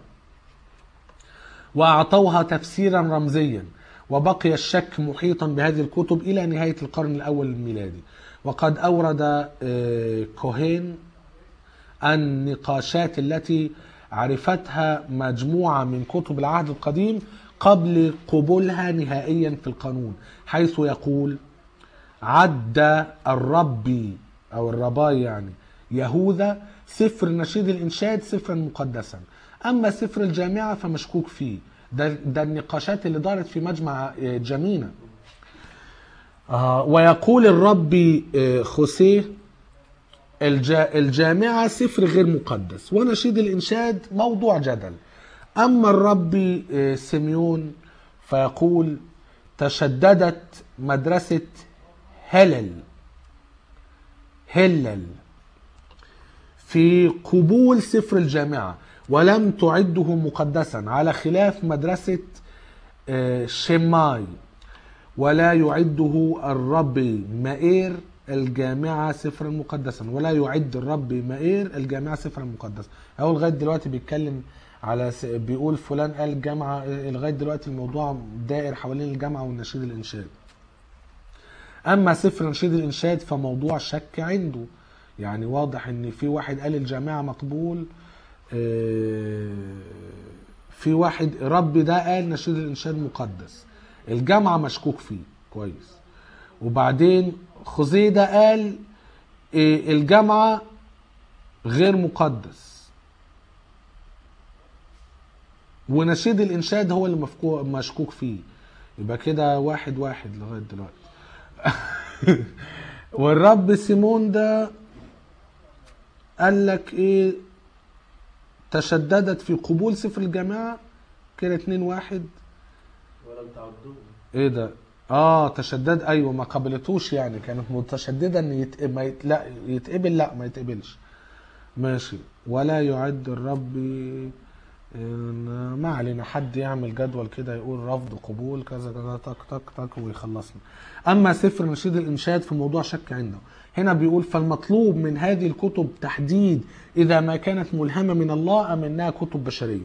وأعطوها تفسيرا رمزيا وبقي الشك محيطا بهذه الكتب إلى نهاية القرن الأول الميلادي وقد أورد آه، كوهين النقاشات التي عرفتها مجموعة من كتب العهد القديم قبل قبولها نهائيا في القانون حيث يقول عد الربي أو الرباي يعني يهوذا سفر نشيد الإنشاد سفرا مقدسا أما سفر الجامعة فمشكوك فيه ده, ده النقاشات اللي دارت في مجمع آه، جمينة آه ويقول الربي آه، خوسيه الجا الجامعة سفر غير مقدس ونشيد الإنشاد موضوع جدل أما الربي آه، سيميون فيقول تشددت مدرسة هلل هلل في قبول سفر الجامعة ولم تعده مقدسا على خلاف مدرسة آه، شماي ولا يعده الرب مائير الجامعة سفرا مقدسا ولا يعد الرب مائير الجامعة سفرا مقدسا هو لغاية دلوقتي بيتكلم على س... بيقول فلان قال الجامعة آه، لغاية دلوقتي الموضوع دائر حوالين الجامعة والنشيد الإنشاد اما سفر نشيد الانشاد فموضوع شك عنده يعني واضح ان في واحد قال الجامعه مقبول آه، في واحد رب ده قال نشيد الانشاد مقدس الجامعه مشكوك فيه كويس وبعدين خزيدة قال آه، الجامعه غير مقدس ونشيد الانشاد هو اللي مفكو- مشكوك فيه يبقى كده واحد واحد لغايه دلوقتي والرب سيمون ده قال لك ايه تشددت في قبول سفر الجماعة كده اتنين واحد ولم تعدوه ايه ده اه تشدد ايوه ما قبلتوش يعني كانت متشدده ان يت... ما يت... لا يتقبل لا ما يتقبلش ماشي ولا يعد الرب إن- ما علينا حد يعمل جدول كده يقول رفض قبول كذا كذا تك تك تك ويخلصنا اما سفر نشيد الانشاد في موضوع شك عنده هنا بيقول فالمطلوب من هذه الكتب تحديد اذا ما كانت ملهمه من الله ام انها كتب بشريه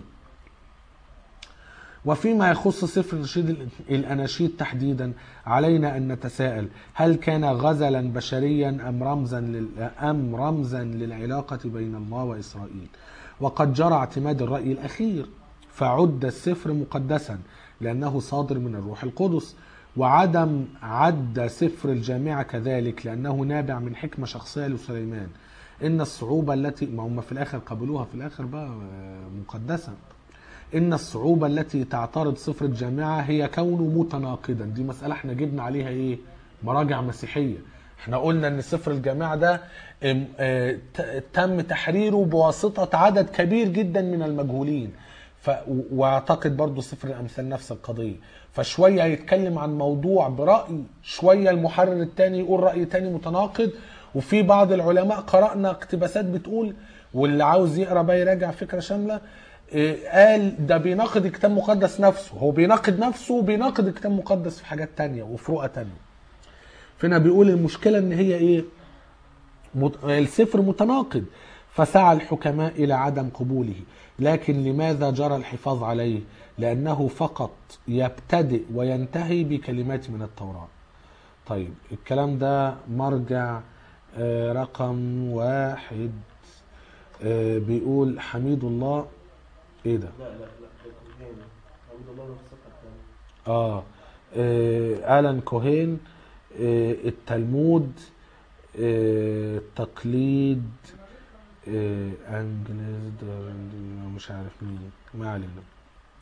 وفيما يخص سفر نشيد الأ- الأناشيد تحديدا علينا أن نتساءل هل كان غزلا بشريا أم رمزا لل... أم رمزا للعلاقة بين الله وإسرائيل وقد جرى اعتماد الرأي الأخير فعد السفر مقدسا لأنه صادر من الروح القدس وعدم عد سفر الجامعة كذلك لأنه نابع من حكمة شخصية لسليمان إن الصعوبة التي ما هم في الآخر قبلوها في الآخر بقى آه، مقدسة ان الصعوبة التي تعترض صفر الجامعة هي كونه متناقضا دي مسألة احنا جبنا عليها ايه مراجع مسيحية احنا قلنا ان صفر الجامعة ده ام- اه، ت- تم تحريره بواسطة عدد كبير جدا من المجهولين ف... و- واعتقد برضو سفر الامثال نفس القضية فشوية يتكلم عن موضوع برأي شوية المحرر التاني يقول رأي تاني متناقض وفي بعض العلماء قرأنا اقتباسات بتقول واللي عاوز يقرا بقى يراجع فكرة شاملة إيه، قال ده بيناقض الكتاب المقدس نفسه هو بيناقض نفسه وبيناقض الكتاب المقدس في حاجات تانية وفروقة تانية فهنا بيقول المشكلة ان هي ايه مت- السفر متناقض فسعى الحكماء الى عدم قبوله لكن لماذا جرى الحفاظ عليه لانه فقط يبتدئ وينتهي بكلمات من التوراة طيب الكلام ده مرجع آه، رقم واحد آه، بيقول حميد الله ايه ده لا لا لا هيكون هنا الحمد لله في الصفحة الثانية اه, آه آلان كوهين آه التلمود آه تقليد آه انجليز مش عارف مين ما علينا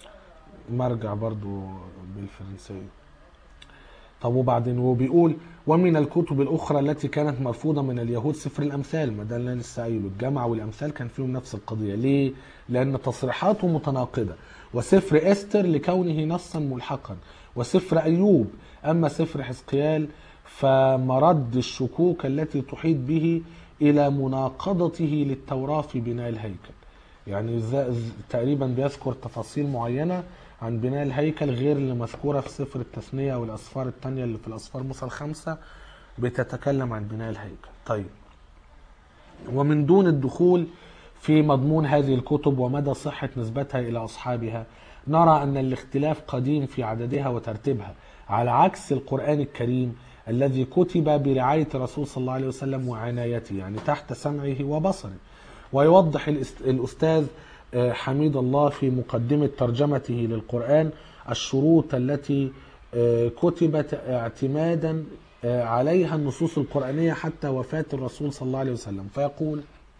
مرجع برضو بالفرنسية طب وبعدين هو بيقول ومن الكتب الأخرى التي كانت مرفوضة من اليهود سفر الأمثال ما ده اللي أنا لسه قايله الجامعة والأمثال كان فيهم نفس القضية ليه؟ لأن تصريحاته متناقضة وسفر إستر لكونه نصا ملحقا وسفر أيوب أما سفر حزقيال فمرد الشكوك التي تحيط به إلى مناقضته للتوراة في بناء الهيكل يعني ز- ز- تقريبا بيذكر تفاصيل معينة عن بناء الهيكل غير اللي مذكورة في سفر التثنية والأسفار التانية اللي في الأسفار موسى الخمسة بتتكلم عن بناء الهيكل طيب ومن دون الدخول في مضمون هذه الكتب ومدى صحة نسبتها إلى أصحابها نرى أن الاختلاف قديم في عددها وترتيبها على عكس القرآن الكريم الذي كتب برعاية الرسول صلى الله عليه وسلم وعنايته يعني تحت سمعه وبصره ويوضح الاست- الأستاذ آه، حميد الله في مقدمة ترجمته للقرآن الشروط التي آه، كتبت اعتمادا آه، عليها النصوص القرآنية حتى وفاة الرسول صلى الله عليه وسلم فيقول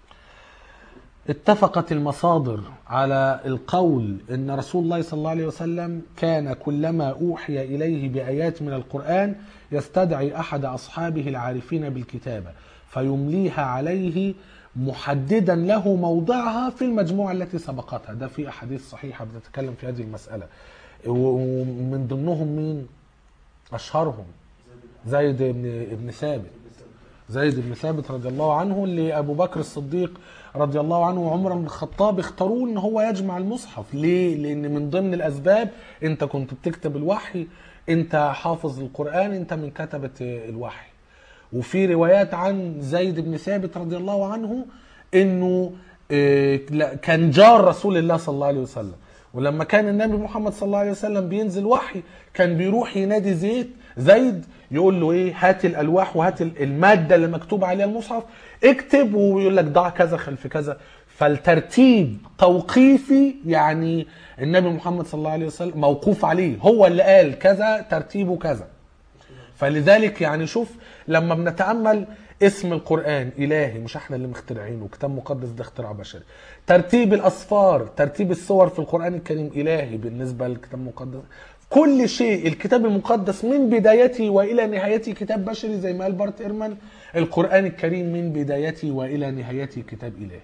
اتفقت المصادر على القول ان رسول الله صلى الله عليه وسلم كان كلما اوحي اليه بايات من القران يستدعي احد اصحابه العارفين بالكتابه فيمليها عليه محددا له موضعها في المجموعه التي سبقتها ده في احاديث صحيحه بتتكلم في هذه المساله ومن ضمنهم مين اشهرهم زيد بن ابن ثابت زيد بن ثابت رضي الله عنه اللي ابو بكر الصديق رضي الله عنه وعمر بن الخطاب اختاروه ان هو يجمع المصحف ليه لان من ضمن الاسباب انت كنت بتكتب الوحي انت حافظ القران انت من كتبه الوحي وفي روايات عن زيد بن ثابت رضي الله عنه انه آه، لا، كان جار رسول الله صلى الله عليه وسلم ولما كان النبي محمد صلى الله عليه وسلم بينزل وحي كان بيروح ينادي زيد زيد يقول له ايه هات الالواح وهات الماده اللي مكتوب عليها المصحف اكتب ويقول لك ضع كذا خلف كذا فالترتيب توقيفي يعني النبي محمد صلى الله عليه وسلم موقوف عليه هو اللي قال كذا ترتيبه كذا فلذلك يعني شوف لما بنتامل اسم القران الهي مش احنا اللي مخترعينه كتاب مقدس ده اختراع بشري ترتيب الاصفار ترتيب السور في القران الكريم الهي بالنسبه للكتاب المقدس كل شيء الكتاب المقدس من بدايته والى نهايته كتاب بشري زي ما قال بارت ايرمان القران الكريم من بدايته والى نهايته كتاب الهي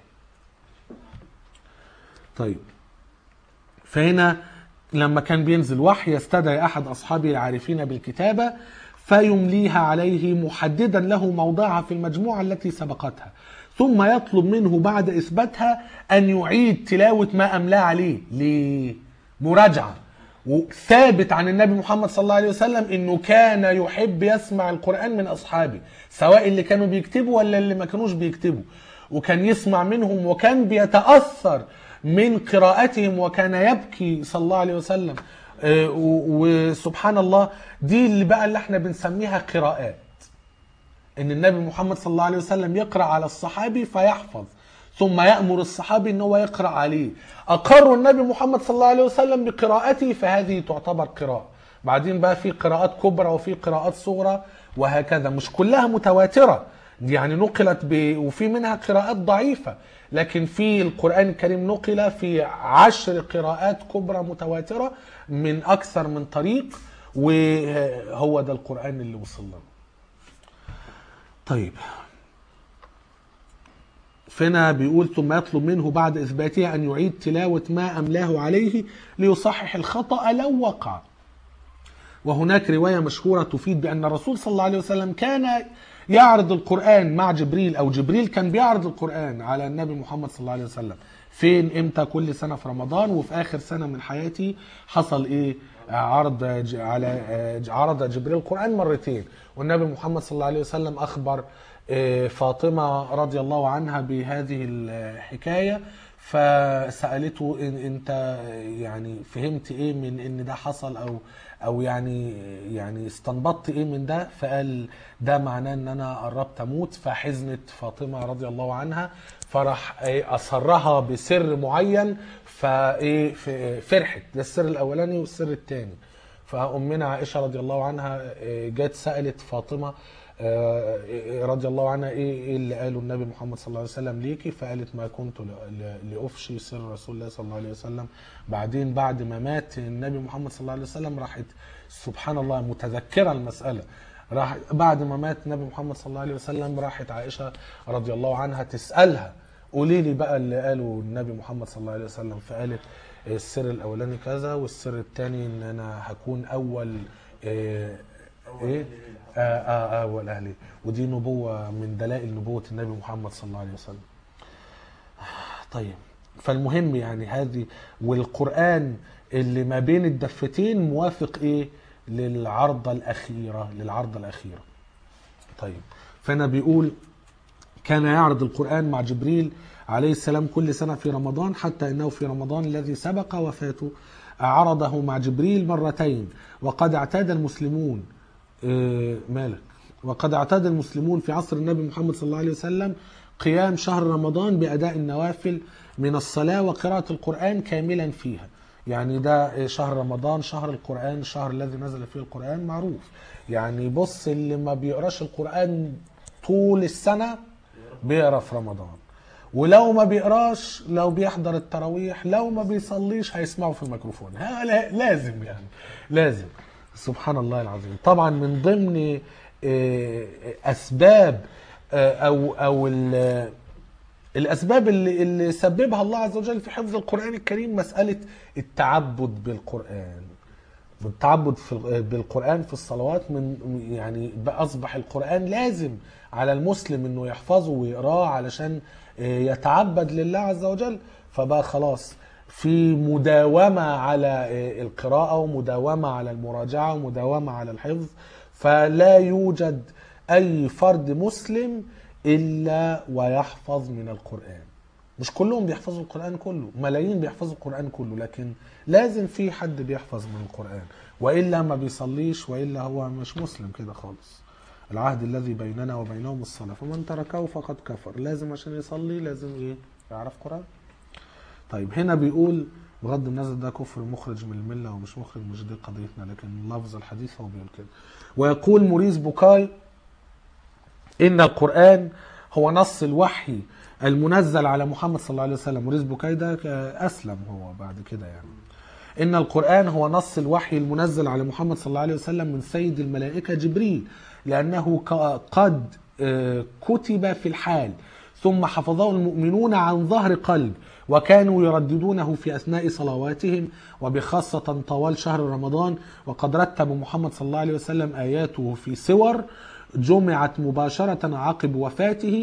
طيب فهنا لما كان بينزل وحي يستدعي احد اصحابه العارفين بالكتابه فيمليها عليه محددا له موضعها في المجموعه التي سبقتها ثم يطلب منه بعد اثباتها ان يعيد تلاوه ما املاه عليه لمراجعه وثابت عن النبي محمد صلى الله عليه وسلم انه كان يحب يسمع القران من اصحابه سواء اللي كانوا بيكتبوا ولا اللي ما كانوش بيكتبوا وكان يسمع منهم وكان بيتاثر من قراءتهم وكان يبكي صلى الله عليه وسلم آه، و- وسبحان الله دي اللي بقى اللي احنا بنسميها قراءات ان النبي محمد صلى الله عليه وسلم يقرا على الصحابي فيحفظ ثم يامر الصحابي ان هو يقرا عليه اقر النبي محمد صلى الله عليه وسلم بقراءته فهذه تعتبر قراءه بعدين بقى في قراءات كبرى وفي قراءات صغرى وهكذا مش كلها متواتره دي يعني نقلت ب... وفي منها قراءات ضعيفه لكن في القران الكريم نقل في عشر قراءات كبرى متواتره من اكثر من طريق وهو ده القران اللي وصل لنا طيب فهنا بيقول ثم يطلب منه بعد اثباتها ان يعيد تلاوه ما املاه عليه ليصحح الخطا لو وقع وهناك روايه مشهوره تفيد بان الرسول صلى الله عليه وسلم كان يعرض القران مع جبريل او جبريل كان بيعرض القران على النبي محمد صلى الله عليه وسلم فين امتى كل سنه في رمضان وفي اخر سنه من حياتي حصل ايه عرض ج- على آه، عرض جبريل القران مرتين والنبي محمد صلى الله عليه وسلم اخبر آه، فاطمه رضي الله عنها بهذه الحكايه فسالته إن انت يعني فهمت ايه من ان ده حصل او او يعني يعني استنبطت ايه من ده فقال ده معناه ان انا قربت اموت فحزنت فاطمه رضي الله عنها فراح إيه اصرها بسر معين فايه ف- فرحت ده السر الاولاني والسر الثاني فامنا عائشه رضي الله عنها إيه، جت سالت فاطمه آه، رضي الله عنها ايه ايه اللي قاله النبي محمد صلى الله عليه وسلم ليكي فقالت ما كنت ل- ل- لافشي سر رسول الله صلى الله عليه وسلم بعدين بعد ما مات النبي محمد صلى الله عليه وسلم راحت سبحان الله متذكره المساله راح بعد ما مات النبي محمد صلى الله عليه وسلم راحت عائشه رضي الله عنها تسالها قولي لي بقى اللي قاله النبي محمد صلى الله عليه وسلم فقالت السر الاولاني كذا والسر الثاني ان انا هكون اول آه، ايه آه آه آه والاهلي ودي نبوه من دلائل نبوه النبي محمد صلى الله عليه وسلم طيب فالمهم يعني هذه والقران اللي ما بين الدفتين موافق ايه للعرضه الاخيره للعرضه الاخيره طيب فانا بيقول كان يعرض القرآن مع جبريل عليه السلام كل سنة في رمضان حتى أنه في رمضان الذي سبق وفاته عرضه مع جبريل مرتين وقد اعتاد المسلمون آه، مالك وقد اعتاد المسلمون في عصر النبي محمد صلى الله عليه وسلم قيام شهر رمضان بأداء النوافل من الصلاة وقراءة القرآن كاملا فيها يعني ده شهر رمضان شهر القرآن الشهر الذي نزل فيه القرآن معروف يعني بص اللي ما بيقراش القرآن طول السنة بيقرا في رمضان ولو ما بيقراش لو بيحضر التراويح لو ما بيصليش هيسمعه في الميكروفون ها لا- لازم يعني لازم سبحان الله العظيم طبعا من ضمن آه، اسباب آه، او او ال- الاسباب اللي اللي سببها الله عز وجل في حفظ القران الكريم مساله التعبد بالقران التعبد في بالقران في الصلوات من يعني بقى اصبح القران لازم على المسلم انه يحفظه ويقراه علشان يتعبد لله عز وجل فبقى خلاص في مداومه على القراءه ومداومه على المراجعه ومداومه على الحفظ فلا يوجد اي فرد مسلم الا ويحفظ من القران مش كلهم بيحفظوا القرآن كله ملايين بيحفظوا القرآن كله لكن لازم في حد بيحفظ من القرآن وإلا ما بيصليش وإلا هو مش مسلم كده خالص العهد الذي بيننا وبينهم الصلاة فمن تركه فقد كفر لازم عشان يصلي لازم إيه يعرف قرآن طيب هنا بيقول بغض النظر ده كفر مخرج من الملة ومش مخرج مش دي قضيتنا لكن لفظ الحديث هو بيقول كده ويقول موريس بوكاي إن القرآن هو نص الوحي المنزل على محمد صلى الله عليه وسلم موريس بوكاي ده أسلم هو بعد كده يعني إن القرآن هو نص الوحي المنزل على محمد صلى الله عليه وسلم من سيد الملائكة جبريل لأنه ك- قد آه، كتب في الحال ثم حفظه المؤمنون عن ظهر قلب وكانوا يرددونه في أثناء صلواتهم وبخاصة طوال شهر رمضان وقد رتب محمد صلى الله عليه وسلم آياته في سور جمعت مباشرة عقب وفاته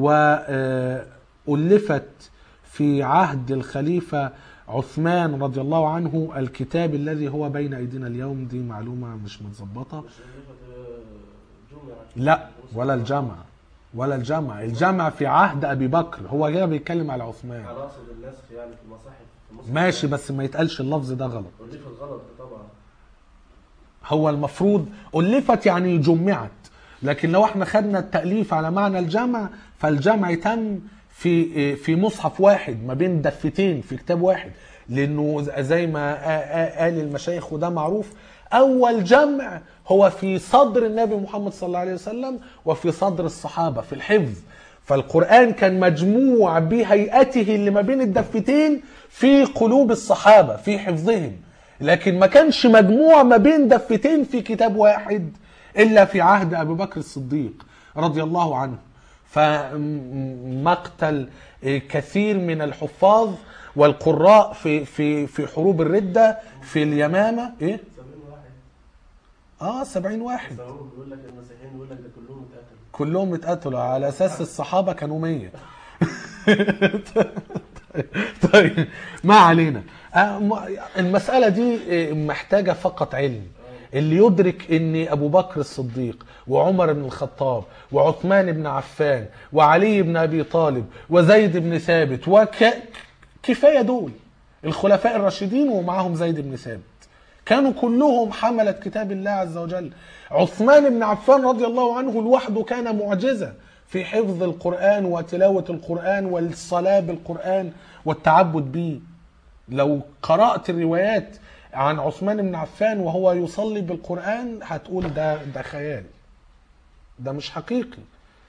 وألفت في عهد الخليفة عثمان رضي الله عنه الكتاب الذي هو بين أيدينا اليوم دي معلومة مش متظبطة مش جمعة لا ولا الجمع ولا الجمع الجمع في عهد أبي بكر هو جاي بيتكلم على عثمان على اقصد النسخ يعني في المصاحف في مصر ماشي بس ما يتقالش اللفظ ده غلط واللي في الغلط طبعا هو المفروض ألفت يعني جمعت لكن لو احنا خدنا التأليف على معنى الجمع فالجمع تم في في مصحف واحد ما بين دفتين في كتاب واحد لانه زي ما آ- آ- قال المشايخ وده معروف اول جمع هو في صدر النبي محمد صلى الله عليه وسلم وفي صدر الصحابه في الحفظ فالقران كان مجموع بهيئته اللي ما بين الدفتين في قلوب الصحابه في حفظهم لكن ما كانش مجموع ما بين دفتين في كتاب واحد الا في عهد ابي بكر الصديق رضي الله عنه فمقتل كثير من الحفاظ والقراء في في في حروب الرده في اليمامه ايه 70 واحد اه 70 واحد سواهم بيقول لك المسيحيين بيقول لك ده كلهم اتقتلوا كلهم اتقتلوا على اساس الصحابه كانوا 100 طيب ما علينا آه، م- المساله دي آه، محتاجه فقط علم اللي يدرك ان ابو بكر الصديق وعمر بن الخطاب وعثمان بن عفان وعلي بن ابي طالب وزيد بن ثابت وك كفايه دول الخلفاء الراشدين ومعاهم زيد بن ثابت كانوا كلهم حملة كتاب الله عز وجل عثمان بن عفان رضي الله عنه لوحده كان معجزة في حفظ القرآن وتلاوة القرآن والصلاة بالقرآن والتعبد به لو قرأت الروايات عن عثمان بن عفان وهو يصلي بالقرآن هتقول ده ده خيال ده مش حقيقي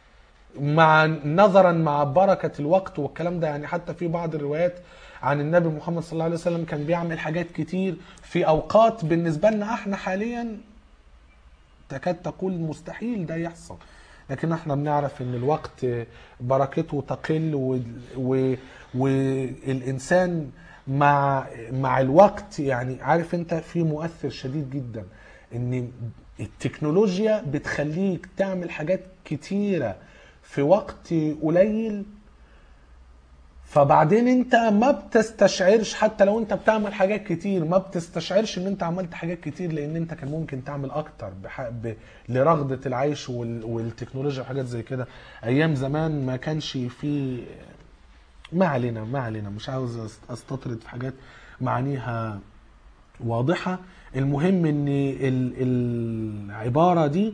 مع نظرا مع بركة الوقت والكلام ده يعني حتى في بعض الروايات عن النبي محمد صلى الله عليه وسلم كان بيعمل حاجات كتير في أوقات بالنسبة لنا احنا حاليا تكاد تقول مستحيل ده يحصل لكن احنا بنعرف ان الوقت بركته تقل و... و... والانسان مع مع الوقت يعني عارف انت في مؤثر شديد جدا ان التكنولوجيا بتخليك تعمل حاجات كتيره في وقت قليل فبعدين انت ما بتستشعرش حتى لو انت بتعمل حاجات كتير ما بتستشعرش ان انت عملت حاجات كتير لان انت كان ممكن تعمل اكتر بح... ب... لرغدة العيش وال... والتكنولوجيا وحاجات زي كده ايام زمان ما كانش في ما علينا ما علينا مش عاوز أست- استطرد في حاجات معانيها واضحة المهم ان ال... العبارة دي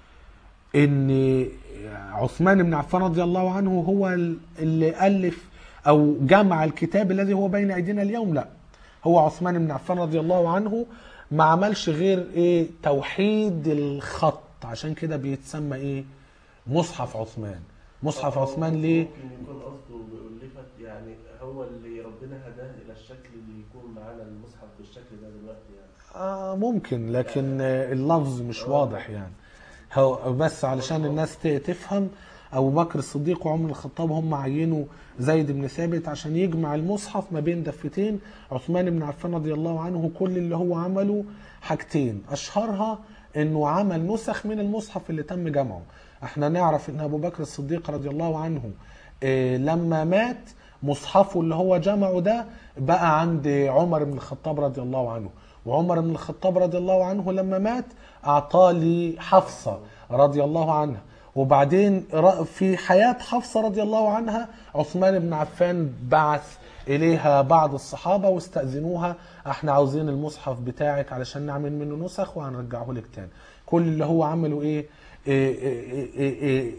ان عثمان بن عفان رضي الله عنه هو اللي الف او جمع الكتاب الذي هو بين ايدينا اليوم لا هو عثمان بن عفان رضي الله عنه ما عملش غير ايه توحيد الخط عشان كده بيتسمى ايه مصحف عثمان مصحف عثمان ليه ممكن يكون قصده بألفت يعني هو اللي ربنا هداه إلى الشكل اللي يكون معانا المصحف بالشكل ده دلوقتي يعني آه ممكن لكن آه، اللفظ مش واضح يعني هو بس علشان الناس ت- تفهم ابو بكر الصديق وعمر بن الخطاب هم عينوا زيد بن ثابت عشان يجمع المصحف ما بين دفتين عثمان بن عفان رضي الله عنه كل اللي هو عمله حاجتين اشهرها انه عمل نسخ من المصحف اللي تم جمعه احنا نعرف ان ابو بكر الصديق رضي الله عنه آه، لما مات مصحفه اللي هو جمعه ده بقى عند عمر بن الخطاب رضي الله عنه وعمر بن الخطاب رضي الله عنه لما مات اعطاه لحفصه رضي الله عنها وبعدين ر- في حياه حفصه رضي الله عنها عثمان بن عفان بعث اليها بعض الصحابه واستاذنوها احنا عاوزين المصحف بتاعك علشان نعمل منه نسخ وهنرجعه لك تاني كل اللي هو عمله ايه, إيه, إيه, إيه, إيه,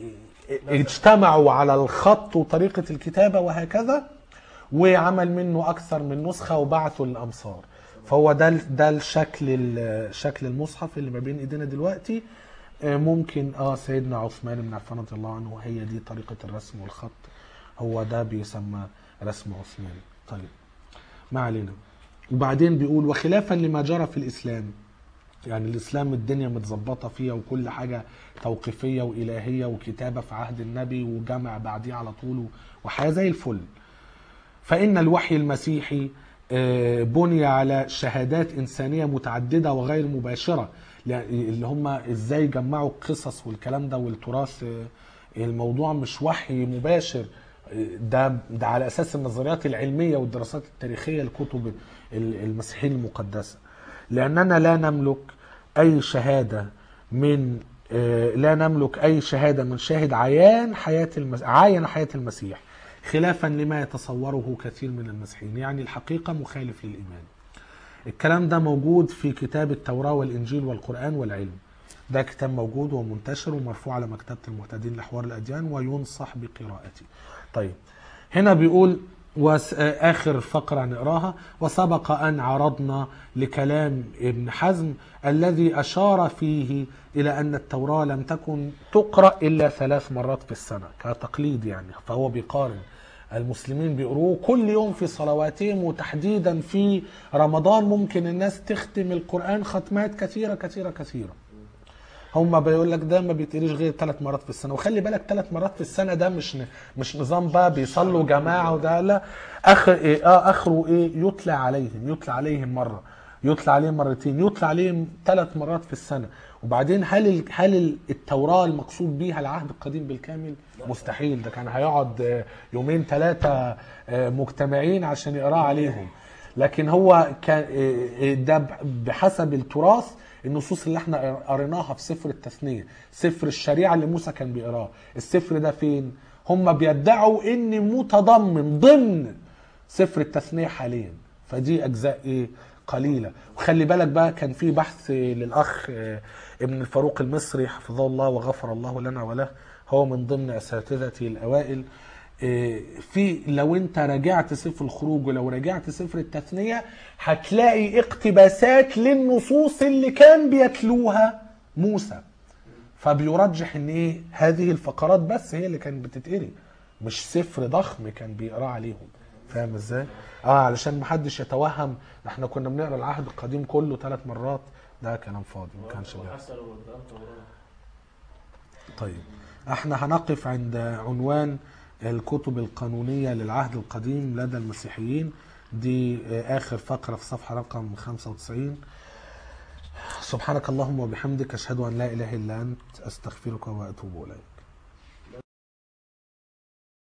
إيه اجتمعوا على الخط وطريقه الكتابه وهكذا وعمل منه اكثر من نسخه وبعثوا للامصار فهو ده ده الشكل ال- شكل المصحف اللي ما بين ايدينا دلوقتي آه، ممكن اه سيدنا عثمان بن عفان رضي الله عنه هي دي طريقه الرسم والخط هو ده بيسمى رسم عثمان طيب ما علينا وبعدين بيقول وخلافا لما جرى في الاسلام يعني الاسلام الدنيا متظبطه فيها وكل حاجه توقيفيه والهيه وكتابه في عهد النبي وجمع بعديه على طول وحياه زي الفل فإن الوحي المسيحي آه، بني على شهادات إنسانية متعددة وغير مباشرة لا- اللي هم إزاي جمعوا القصص والكلام ده والتراث آه، الموضوع مش وحي مباشر آه، ده ده على أساس النظريات العلمية والدراسات التاريخية لكتب ال- المسيحيين المقدسة لأننا لا نملك أي شهادة من آه، لا نملك أي شهادة من شاهد عيان حياة المس... عاين حياة المسيح خلافا لما يتصوره كثير من المسيحيين يعني الحقيقة مخالف للإيمان الكلام ده موجود في كتاب التوراة والإنجيل والقرآن والعلم ده كتاب موجود ومنتشر ومرفوع على مكتبة المهتدين لحوار الأديان وينصح بقراءته طيب هنا بيقول وس... آخر فقرة نقراها وسبق أن عرضنا لكلام ابن حزم الذي أشار فيه إلى أن التوراة لم تكن تقرأ إلا ثلاث مرات في السنة كتقليد يعني فهو بيقارن المسلمين بيقروه كل يوم في صلواتهم وتحديدا في رمضان ممكن الناس تختم القرآن ختمات كثيرة كثيرة كثيرة هم بيقول لك ده ما بيتقريش غير ثلاث مرات في السنه وخلي بالك ثلاث مرات في السنه ده مش ن- مش نظام بقى بيصلوا جماعه وده لا اخر ايه اه اخره ايه يتلى عليهم يتلى عليهم مره يتلى عليهم مرتين يتلى عليهم ثلاث مرات في السنه وبعدين هل ال- هل ال- التوراه المقصود بيها العهد القديم بالكامل مستحيل ده كان هيقعد آه، يومين ثلاثه مجتمعين عشان يقراه عليهم لكن هو كان إيه، إيه، ده ب- بحسب التراث النصوص اللي احنا قريناها في سفر التثنية سفر الشريعة اللي موسى كان بيقراه السفر ده فين هم بيدعوا ان متضمن ضمن سفر التثنية حاليا فدي اجزاء ايه قليلة وخلي بالك بقى كان في بحث للاخ آه، ابن الفاروق المصري حفظه الله وغفر الله لنا وله هو من ضمن اساتذتي الاوائل إيه، في لو انت راجعت سفر الخروج ولو راجعت سفر التثنية هتلاقي اقتباسات للنصوص اللي كان بيتلوها موسى فبيرجح ان ايه هذه الفقرات بس هي اللي كانت بتتقري مش سفر ضخم كان بيقرا عليهم فاهم ازاي اه علشان محدش يتوهم احنا كنا بنقرا العهد القديم كله ثلاث مرات ده كلام فاضي ما كانش بيحصل وحسن وابراهيم توراة طيب احنا هنقف عند عنوان الكتب القانونية للعهد القديم لدى المسيحيين دي آه، آخر فقرة في صفحة رقم 95 سبحانك اللهم وبحمدك أشهد أن لا إله إلا أنت أستغفرك وأتوب إليك